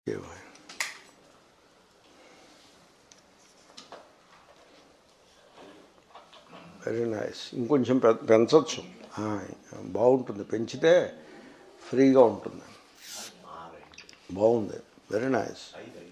ఏమో. Very nice ఇంకొంచెం పె- పెంచవచ్చు ఆ, బాగుంటుంది పెంచితే ఫ్రీగా ఉంటుంది బాగుంది వెరీ నైస్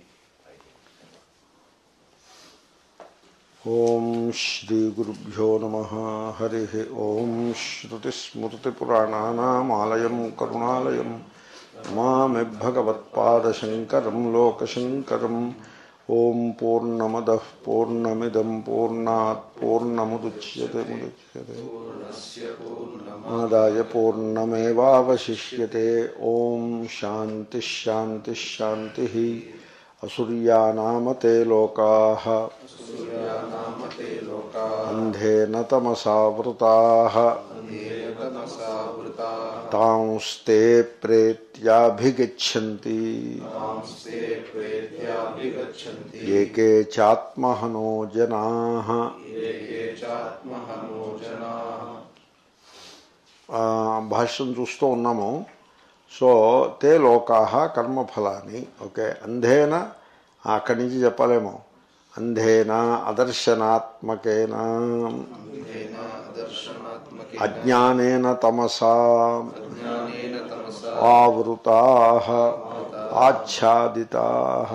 ఓం శ్రీ గురుభ్యో నమ హరి ఓం శ్రుతిస్మృతిపురాణానామాలయం కరుణాలయం మామి భగవత్పాదశంకరం లోకశంకరం ఓం పూర్ణమద పూర్ణమిదం పూర్ణాత్ పూర్ణముదుచ్యతే ముదుచ్యతే ఆదాయ పూర్ణమేవాवशिष्यते ఓం శాంతి శాంతి శాంతి అసూర్యానామతే లోకా అంధేన తమసావృతా తాంస్తే ప్రేత్యాభిగచ్చంతి ఏకే చాత్మహనో జనా భాష్యం చూస్తూ ఉన్నాము సో తే లోకా కర్మఫలాన్ని ఓకే అంధేన అక్కడి నుంచి చెప్పలేము అంధేన అదర్శనాత్మకేన అజ్ఞానేన తమసా ఆవృతా ఆచ్ఛాదితా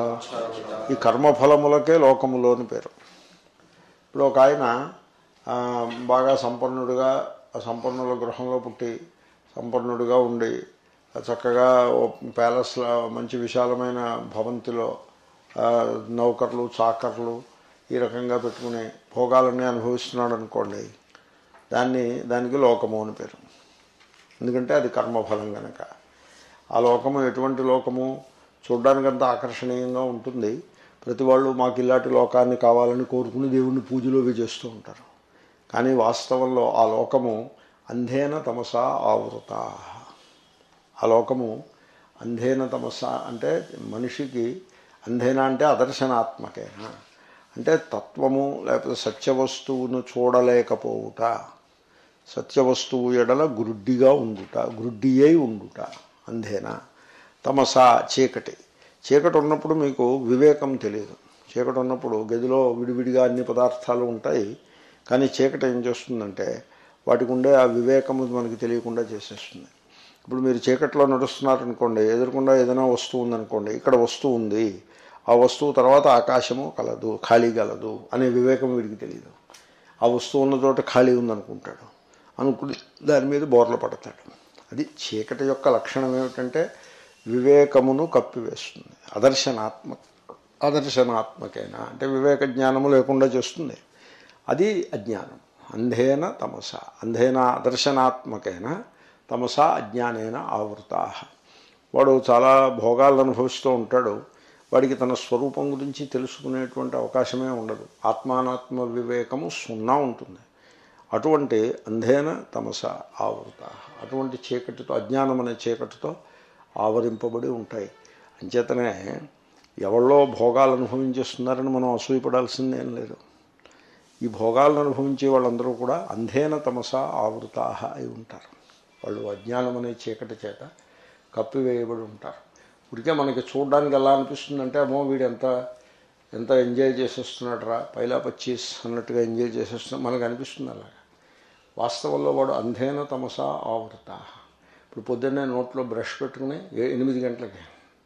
ఈ కర్మఫలములకే లోకములోని పేరు ఇప్పుడు ఒక ఆయన ఆ, బాగా సంపన్నుడిగా ఆ సంపన్నుల గృహంలో పుట్టి సంపన్నుడిగా ఉండి ఆ చక్కగా ఓ ప్యాలెస్లో మంచి విశాలమైన భవంతిలో ఆ, నౌకర్లు చాకర్లు ఈ రకంగా పెట్టుకుని భోగాలన్నీ అనుభవిస్తున్నాడు అనుకోండి దాన్ని దానికి లోకము అని పేరు ఎందుకంటే అది కర్మఫలం కనుక ఆ లోకము ఎటువంటి లోకము చూడ్డానికంత ఆకర్షణీయంగా ఉంటుంది ప్రతి వాళ్ళు మాకు ఇలాంటి లోకాన్ని కావాలని కోరుకుని దేవుణ్ణి పూజలు అవి చేస్తూ ఉంటారు కానీ వాస్తవంలో ఆ లోకము అంధేన తమస ఆవృత ఆ లోకము అంధేన తమస అంటే మనిషికి అంధేన అంటే అదర్శనాత్మకేనా అంటే తత్వము లేకపోతే సత్యవస్తువును చూడలేకపోవుట సత్యవస్తువు ఎడల గురుడ్డిగా ఉండుట గురుడ్డి అయి ఉండుట అంధేనా తమస చీకటి చీకటి ఉన్నప్పుడు మీకు వివేకం తెలియదు చీకటి ఉన్నప్పుడు గదిలో విడివిడిగా అన్ని పదార్థాలు ఉంటాయి కానీ చీకటి ఏం చేస్తుందంటే వాటికి ఉండే ఆ వివేకము మనకి తెలియకుండా చేసేస్తుంది ఇప్పుడు మీరు చీకట్లో నడుస్తున్నారనుకోండి ఎదురకుండా ఏదైనా వస్తువు ఉందనుకోండి ఇక్కడ వస్తువు ఉంది ఆ వస్తువు తర్వాత ఆకాశము కలదు ఖాళీ కలదు అనే వివేకం వీడికి తెలియదు ఆ వస్తువు ఉన్న చోట ఖాళీ ఉందనుకుంటాడు అనుకుని దాని మీద బోర్ల పడతాడు అది చీకటి యొక్క లక్షణం ఏమిటంటే వివేకమును కప్పివేస్తుంది అదర్శనాత్మ అదర్శనాత్మకైన అంటే వివేక జ్ఞానము లేకుండా చేస్తుంది అది అజ్ఞానం అంధేన తమస అంధేన అదర్శనాత్మకైన తమస అజ్ఞానేన ఆవృతా వాడు చాలా భోగాలను అనుభవిస్తూ ఉంటాడు వాడికి తన స్వరూపం గురించి తెలుసుకునేటువంటి అవకాశమే ఉండదు ఆత్మానాత్మ వివేకము సున్నా ఉంటుంది అటువంటి అంధేన తమస ఆవృత అటువంటి చీకటితో అజ్ఞానం అనే చీకటితో ఆవరింపబడి ఉంటాయి అంచేతనే ఎవళ్ళో భోగాలు అనుభవించేస్తున్నారని మనం అసూయపడాల్సిందేం లేదు ఈ భోగాలను అనుభవించే వాళ్ళందరూ కూడా అంధేన తమస ఆవృతా అయి ఉంటారు వాళ్ళు అజ్ఞానం అనే చీకటి చేత కప్పివేయబడి ఉంటారు ఇప్పటికే మనకి చూడడానికి ఎలా అనిపిస్తుందంటే అమ్మో వీడు ఎంత ఎంత ఎంజాయ్ చేసేస్తున్నాడు రా పైలా పచ్చీస్ అన్నట్టుగా ఎంజాయ్ చేసేస్తున్నా మనకు అనిపిస్తుంది అలాగా వాస్తవంలో వాడు అంధేన తమస ఆవృత ఇప్పుడు పొద్దున్నే నోట్లో బ్రష్ పెట్టుకుని ఏ- ఎనిమిది గంటలకి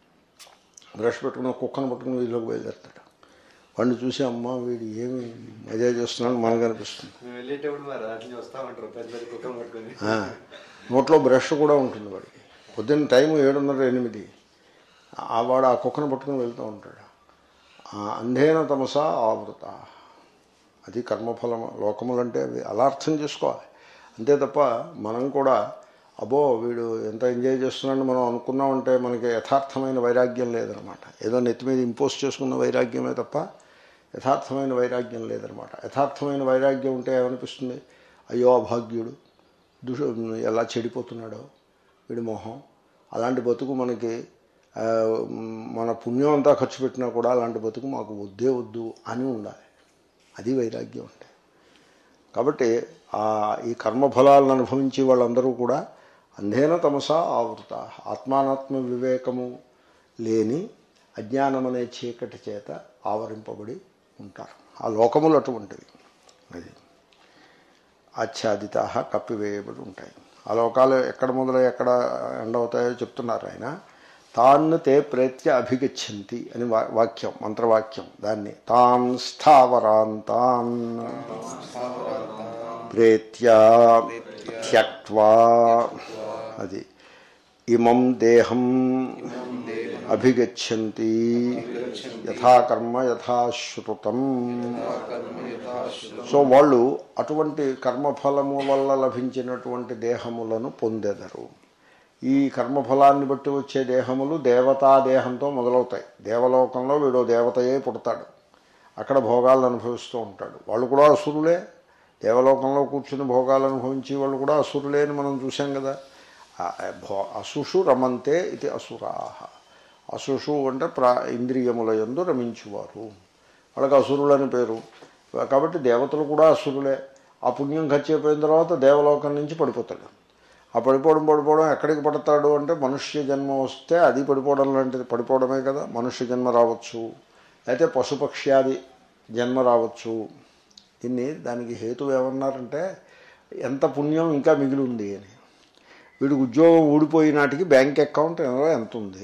బ్రష్ పెట్టుకుని ఒక కుక్కను పట్టుకుని వీధిలోకి బయలుదేరుతాడు వాడిని చూసి అమ్మ వీడు ఏమి ఎంజాయ్ చేస్తున్నాడు మనకు అనిపిస్తుంది మేము వెళ్ళేటప్పుడు మరి రాత్రి వస్తామంటారు పెద్ద పెద్ద కుక్కలు పట్టుకొని ఆ, నోట్లో బ్రష్ కూడా ఉంటుంది వాడికి పొద్దున్న టైం ఏడున్నర ఎనిమిది ఆ వాడు ఆ కుక్కను పట్టుకుని వెళ్తూ ఉంటాడు ఆ, అంధేన తమస ఆవృత అది కర్మఫలం లోకములంటే అవి అలా అర్థం చేసుకోవాలి అంతే తప్ప మనం కూడా అబ్బో వీడు ఎంత ఎంజాయ్ చేస్తున్నాడని మనం అనుకున్నామంటే మనకి యథార్థమైన వైరాగ్యం లేదనమాట ఏదో నెత్తి మీద ఇంపోజ్ చేసుకున్న వైరాగ్యమే తప్ప యథార్థమైన వైరాగ్యం లేదనమాట యథార్థమైన వైరాగ్యం ఉంటే ఏమనిపిస్తుంది అయ్యో అభాగ్యుడు దుష ఎలా చెడిపోతున్నాడో వీడి మొహం అలాంటి బతుకు మనకి ఆ, మన పుణ్యం అంతా ఖర్చు పెట్టినా కూడా అలాంటి బతుకు మాకు వద్దే వద్దు అని ఉండాలి అది వైరాగ్యం అంటే కాబట్టి ఆ ఈ కర్మఫలాలను అనుభవించే వాళ్ళందరూ కూడా అంధేన తమస ఆవృత ఆత్మానాత్మ వివేకము లేని అజ్ఞానం అనే చీకటి చేత ఆవరింపబడి ఉంటారు ఆ లోకములు అటువంటివి అది ఆచ్ఛాదిత కప్పివేయబడి ఉంటాయి ఆ లోకాలు ఎక్కడ మొదలై ఎక్కడ ఎండవుతాయో చెప్తున్నారు ఆయన తాన్ తే ప్రేత్య అభిగచ్చంతి అని వా వాక్యం మంత్రవాక్యం దాన్ని తాన్ స్థావరాన్ తాన్ ప్రేత్య త్యక్వా అది ఇమం దేహం అభిగచ్చంతి యథాకర్మ యథాశ్రుతం సో వాళ్ళు అటువంటి కర్మఫలము వల్ల లభించినటువంటి దేహములను పొందెదరు ఈ కర్మఫలాన్ని బట్టి వచ్చే దేహములు దేవతా దేహంతో మొదలవుతాయి దేవలోకంలో వీడు దేవతయే పుడతాడు అక్కడ భోగాలను అనుభవిస్తూ ఉంటాడు వాళ్ళు కూడా అసురులే దేవలోకంలో కూర్చుని భోగాలు అనుభవించి వాళ్ళు కూడా అసురులే అని మనం చూసాం కదా ఆ భో అసుషు రమంతే ఇది అసురాహ అసుషు అంటే ప్రా ఇంద్రియముల యందు రమించువారు వాళ్ళకి అసురులని పేరు కాబట్టి దేవతలు కూడా అసురులే ఆ పుణ్యం ఖర్చు అయిపోయిన తర్వాత దేవలోకం నుంచి పడిపోతాడు ఆ పడిపోవడం పడిపోవడం ఎక్కడికి పడతాడు అంటే మనుష్య జన్మ వస్తే అది పడిపోవడం లాంటిది పడిపోవడమే కదా మనుష్య జన్మ రావచ్చు అయితే పశుపక్ష్యాది జన్మ రావచ్చు దీన్ని దానికి హేతు ఏమన్నారంటే ఎంత పుణ్యం ఇంకా మిగిలి ఉంది అని వీడికి ఉద్యోగం ఊడిపోయినాటికి బ్యాంక్ అకౌంట్ ఎంత ఉంది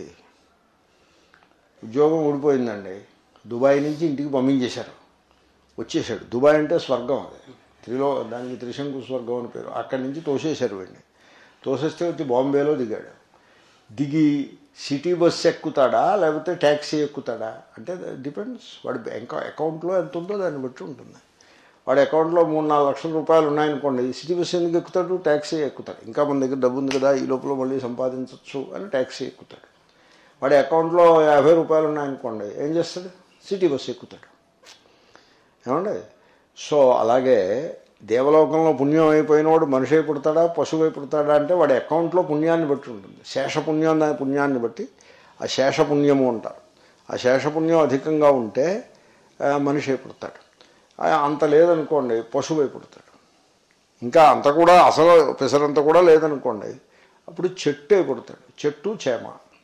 ఉద్యోగం ఊడిపోయిందండి దుబాయ్ నుంచి ఇంటికి పంపించేశారు వచ్చేసాడు దుబాయ్ అంటే స్వర్గం అది త్రిలో దానికి త్రిశంకు స్వర్గం అని పేరు అక్కడి నుంచి తోసేశారు వీడిని తోసేస్తే వచ్చి బాంబేలో దిగాడు దిగి సిటీ బస్సు ఎక్కుతాడా లేకపోతే ట్యాక్సీ ఎక్కుతాడా అంటే డిపెండ్స్ వాడి బ్యాంక్ అకౌంట్లో ఎంత ఉందో దాన్ని బట్టి ఉంటుంది వాడి అకౌంట్లో మూడు నాలుగు లక్షల రూపాయలు ఉన్నాయనుకోండి సిటీ బస్సు ఎందుకు ఎక్కుతాడు ట్యాక్సీ ఎక్కుతాడు ఇంకా మన దగ్గర డబ్బు ఉంది కదా ఈ లోపల మళ్ళీ సంపాదించవచ్చు అని ట్యాక్సీ ఎక్కుతాడు వాడి అకౌంట్లో యాభై రూపాయలు ఉన్నాయనుకోండి ఏం చేస్తాడు సిటీ బస్సు ఎక్కుతాడు ఏమండి సో అలాగే దేవలోకంలో పుణ్యం అయిపోయినవాడు మనిషి అయి పుడతాడా పశువు అయి పుడతాడా అంటే వాడి అకౌంట్లో పుణ్యాన్ని బట్టి ఉంటుంది శేషపుణ్యం దాని పుణ్యాన్ని బట్టి ఆ శేషపుణ్యము అంటారు ఆ శేషపుణ్యం అధికంగా ఉంటే ఆ, మనిషి అయి పుడతాడు ఆ, అంత లేదనుకోండి పశువు అయి పుడతాడు ఇంకా అంత కూడా అసలు పెసరంత కూడా లేదనుకోండి అప్పుడు చెట్టు అయి పుడతాడు చెట్టు చేమ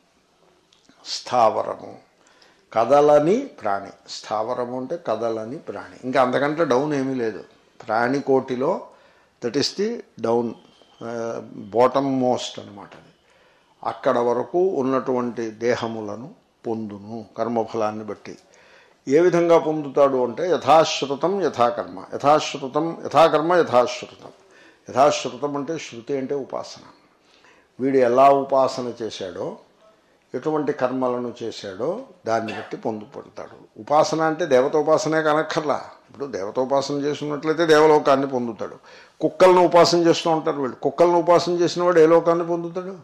స్థావరము కదలని ప్రాణి స్థావరము అంటే కదలని ప్రాణి ఇంకా అంతకంటే డౌన్ ఏమీ లేదు ప్రాణి కోటిలో that is the down bottom most అనమాట అది అక్కడ వరకు ఉన్నటువంటి దేహములను పొందును కర్మఫలాన్ని బట్టి ఏ విధంగా పొందుతాడు అంటే యథాశ్రుతం యథాకర్మ యథాశ్రుతం యథాకర్మ యథాశ్రుతం యథాశ్రుతం అంటే శృతి అంటే ఉపాసన వీడు ఎలా ఉపాసన చేశాడో ఎటువంటి కర్మలను చేశాడో దాన్ని బట్టి పొందుపడతాడు ఉపాసన అంటే దేవతోపాసనే కనక్కర్లా ఇప్పుడు దేవతోపాసన చేస్తున్నట్లయితే దేవలోకాన్ని పొందుతాడు కుక్కలను ఉపాసన చేస్తూ ఉంటారు వీళ్ళు కుక్కలను ఉపాసన చేసిన వాడు ఏ లోకాన్ని పొందుతాడు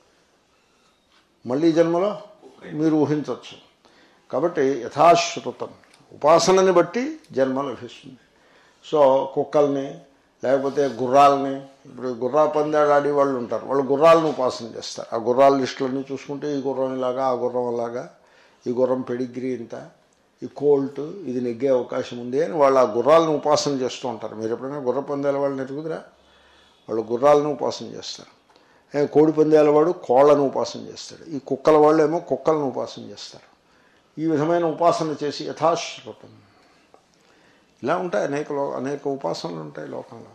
మళ్ళీ ఈ జన్మలో మీరు ఊహించవచ్చు కాబట్టి యథాశ్రుతం ఉపాసనని బట్టి జన్మ లభిస్తుంది సో కుక్కల్ని లేకపోతే గుర్రాలని ఇప్పుడు గుర్రా పందాలు ఆడే వాళ్ళు ఉంటారు వాళ్ళు గుర్రాలను ఉపాసన చేస్తారు ఆ గుర్రాల లిస్టులన్నీ చూసుకుంటే ఈ గుర్రం ఇలాగా ఆ గుర్రం అలాగా ఈ గుర్రం పెడిగ్రీ ఇంత ఈ కోల్ట్ ఇది నెగ్గే అవకాశం ఉంది అని వాళ్ళు ఆ గుర్రాలను ఉపాసన చేస్తూ ఉంటారు మీరు ఎప్పుడైనా గుర్ర పందాల వాళ్ళని ఎరుగుదరా వాళ్ళు గుర్రాలను ఉపాసన చేస్తారు ఏ, కోడి పందాల వాడు కోళ్లను ఉపాసన చేస్తాడు ఈ కుక్కల వాళ్ళు ఏమో కుక్కలను ఉపాసన చేస్తారు ఈ విధమైన ఉపాసన చేసి యథాశ్రుతం ఇలా ఉంటాయి అనేక లో అనేక ఉపాసనలు ఉంటాయి లోకంలో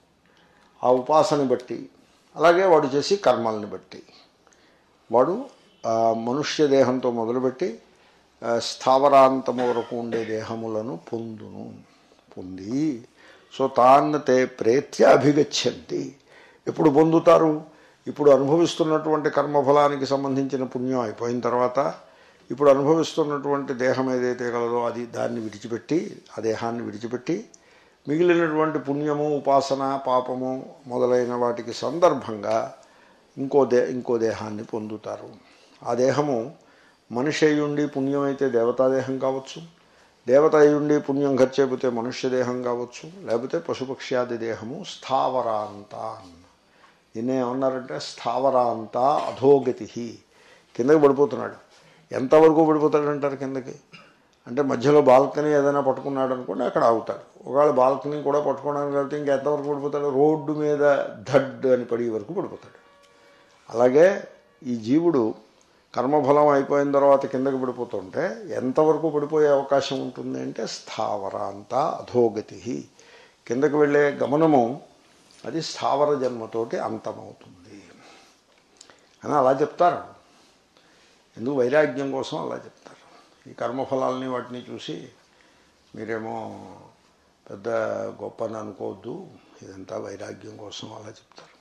ఆ ఉపాసన బట్టి అలాగే వాడు చేసి కర్మల్ని బట్టి వాడు ఆ, మనుష్య దేహంతో మొదలుపెట్టి ఆ, స్థావరాంతము వరకు ఉండే దేహములను పొందును పొంది సో తాన్న తే ప్రేత్య అభిగచ్చంతి ఎప్పుడు పొందుతారు ఇప్పుడు అనుభవిస్తున్నటువంటి కర్మఫలానికి సంబంధించిన పుణ్యం అయిపోయిన తర్వాత ఇప్పుడు అనుభవిస్తున్నటువంటి దేహం ఏదైతే కలదో అది దాన్ని విడిచిపెట్టి ఆ దేహాన్ని విడిచిపెట్టి మిగిలినటువంటి పుణ్యము ఉపాసన పాపము మొదలైన వాటికి సందర్భంగా ఇంకో దే ఇంకో దేహాన్ని పొందుతారు ఆ దేహము మనిషి అయ్యుండి పుణ్యం అయితే దేవతాదేహం కావచ్చు దేవత అయ్యుండి పుణ్యం ఖర్చయిపోతే మనుష్య దేహం కావచ్చు లేకపోతే పశుపక్ష్యాది దేహము స్థావరాంత దీన్ని ఏమన్నారంటే స్థావరాంత అధోగతి కిందకి పడిపోతున్నాడు ఎంతవరకు పడిపోతాడంటారు కిందకి అంటే మధ్యలో బాల్కనీ ఏదైనా పట్టుకున్నాడు అనుకోండి అక్కడ ఆగుతాడు ఒకవేళ బాల్కనీ కూడా పట్టుకోవడానికి వెళ్తే ఇంకెంతవరకు పడిపోతాడు రోడ్డు మీద ధడ్ అని పడి వరకు పడిపోతాడు అలాగే ఈ జీవుడు కర్మఫలం అయిపోయిన తర్వాత కిందకి పడిపోతుంటే ఎంతవరకు పడిపోయే అవకాశం ఉంటుంది అంటే స్థావరాంత అధోగతి కిందకి వెళ్ళే గమనము అది స్థావర జన్మతోటి అంతమవుతుంది అని అలా చెప్తారు ఎందుకు వైరాగ్యం కోసం అలా చెప్తారు ఈ కర్మఫలాలని వాటిని చూసి మీరేమో పెద్ద గొప్ప అని అనుకోవద్దు ఇదంతా వైరాగ్యం కోసం అలా చెప్తారు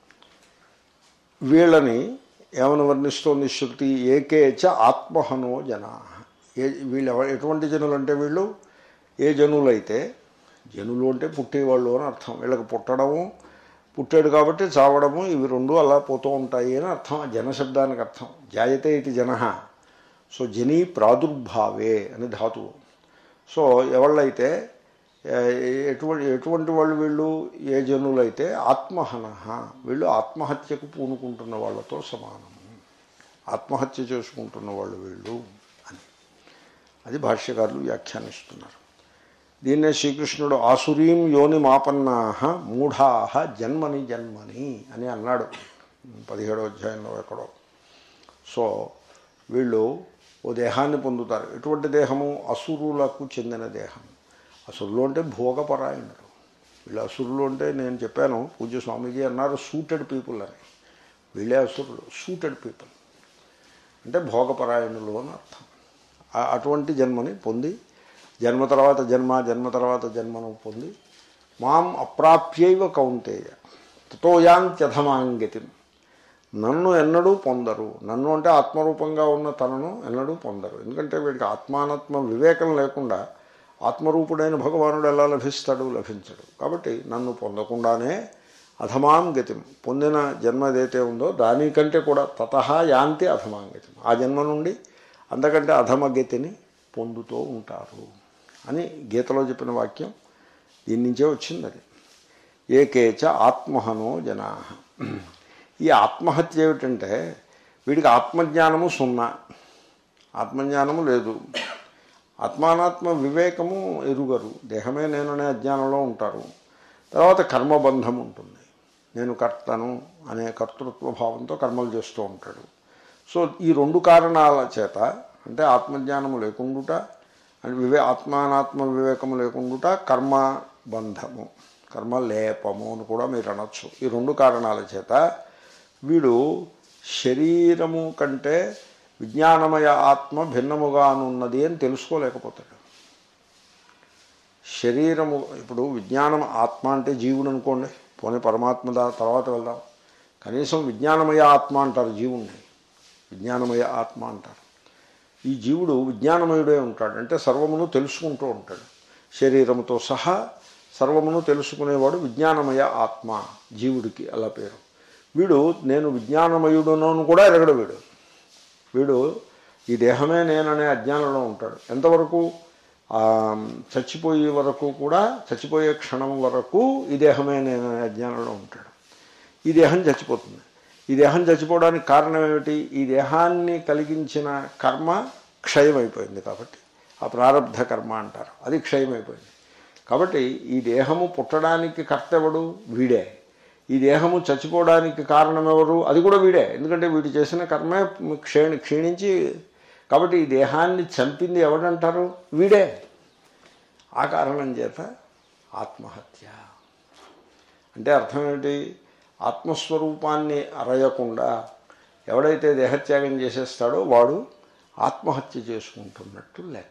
వీళ్ళని ఏమని వర్ణిస్తోంది శృతి ఏకేచ ఆత్మహనో జనా ఏ వీళ్ళు ఎవ- ఎటువంటి జనులు అంటే వీళ్ళు ఏ జనులైతే జనులు అంటే పుట్టేవాళ్ళు అని అర్థం వీళ్ళకి పుట్టడము పుట్టాడు కాబట్టి చావడము ఇవి రెండు అలా పోతూ ఉంటాయి అని అర్థం ఆ జన శబ్దానికి అర్థం జాయతే ఇది జన సో జనీ ప్రాదుర్భావే అని ధాతువు సో ఎవళ్ళైతే ఏ- ఎటువంటి ఎటువంటి వాళ్ళు వీళ్ళు ఏ జనులైతే ఆత్మహన వీళ్ళు ఆత్మహత్యకు పూనుకుంటున్న వాళ్ళతో సమానము ఆత్మహత్య చేసుకుంటున్న వాళ్ళు వీళ్ళు అని అది భాష్యకారులు వ్యాఖ్యానిస్తున్నారు దీన్నే శ్రీకృష్ణుడు ఆసురీం యోని మాపన్నా మూఢా జన్మని జన్మని అని అన్నాడు పదిహేడో అధ్యాయంలో ఎక్కడో సో వీళ్ళు ఓ దేహాన్ని పొందుతారు ఎటువంటి దేహము అసురులకు చెందిన దేహం అసురులు అంటే భోగపరాయణులు వీళ్ళు అసురులు అంటే నేను చెప్పాను పూజ్య స్వామీజీ అన్నారు సూటెడ్ పీపుల్ అని వీళ్ళే అసురులు సూటెడ్ పీపుల్ అంటే భోగపరాయణులు అని అర్థం ఆ- అటువంటి జన్మని పొంది జన్మ తర్వాత జన్మ జన్మ తర్వాత జన్మను పొంది మాం అప్రాప్యైవ కౌంతేయ తతోయాంత్యధమాంగతిం నన్ను ఎన్నడూ పొందరు నన్ను అంటే ఆత్మరూపంగా ఉన్న తనను ఎన్నడూ పొందరు ఎందుకంటే వీడికి ఆత్మానాత్మ వివేకం లేకుండా ఆత్మరూపుడైన భగవానుడు ఎలా లభిస్తాడు లభించడు కాబట్టి నన్ను పొందకుండానే అధమాం గతిం పొందిన జన్మ ఏదైతే ఉందో దానికంటే కూడా తత యాంతి అధమాం గతిం ఆ జన్మ నుండి అంతకంటే అధమ గతిని పొందుతూ ఉంటారు అని గీతలో చెప్పిన వాక్యం దీని నుంచే వచ్చింది అది ఏకేచ ఆత్మహనో జనా ఈ ఆత్మహత్య ఏమిటంటే వీడికి ఆత్మజ్ఞానము సున్నా ఆత్మజ్ఞానము లేదు ఆత్మానాత్మ వివేకము ఎరుగరు దేహమే నేననే అజ్ఞానంలో ఉంటారు తర్వాత కర్మబంధం ఉంటుంది నేను కర్తను అనే కర్తృత్వ భావంతో కర్మలు చేస్తూ ఉంటాడు సో ఈ రెండు కారణాల చేత అంటే ఆత్మజ్ఞానము లేకుండుట అని వివే ఆత్మానాత్మ వివేకము లేకుండుట కర్మ బంధము కర్మ లేపము అని కూడా మీరు అనొచ్చు ఈ రెండు కారణాల చేత వీడు శరీరము కంటే విజ్ఞానమయ ఆత్మ భిన్నముగానున్నది అని తెలుసుకోలేకపోతాడు శరీరము ఇప్పుడు విజ్ఞానం ఆత్మ అంటే జీవుడు అనుకోండి పోనీ పరమాత్మ దా- తర్వాత వెళ్దాం కనీసం విజ్ఞానమయ ఆత్మ అంటారు జీవుణ్ణి విజ్ఞానమయ ఆత్మ అంటారు ఈ జీవుడు విజ్ఞానమయుడే ఉంటాడు అంటే సర్వమును తెలుసుకుంటూ ఉంటాడు శరీరముతో సహా సర్వమును తెలుసుకునేవాడు విజ్ఞానమయ ఆత్మ జీవుడికి అలా పేరు వీడు నేను విజ్ఞానమయుడునని కూడా ఎరగడు వీడు వీడు ఈ దేహమే నేననే అజ్ఞానంలో ఉంటాడు ఎంతవరకు ఆ, చచ్చిపోయే వరకు కూడా చచ్చిపోయే క్షణం వరకు ఈ దేహమే నేననే అజ్ఞానంలో ఉంటాడు ఈ దేహం చచ్చిపోతుంది ఈ దేహం చచ్చిపోవడానికి కారణం ఏమిటి ఈ దేహాన్ని కలిగించిన కర్మ క్షయమైపోయింది కాబట్టి ఆ ప్రారంధ కర్మ అంటారు అది క్షయమైపోయింది కాబట్టి ఈ దేహము పుట్టడానికి కర్త ఎవడు వీడే ఈ దేహము చచ్చిపోవడానికి కారణం ఎవరు అది కూడా వీడే ఎందుకంటే వీడు చేసిన కర్మే క్షీణి క్షీణించి కాబట్టి ఈ దేహాన్ని చంపింది ఎవడంటారు వీడే ఆ కారణం చేత ఆత్మహత్య అంటే అర్థం ఏంటి ఆత్మస్వరూపాన్ని అరయకుండా ఎవడైతే దేహత్యాగం చేసేస్తాడో వాడు ఆత్మహత్య చేసుకుంటున్నట్టు లెక్క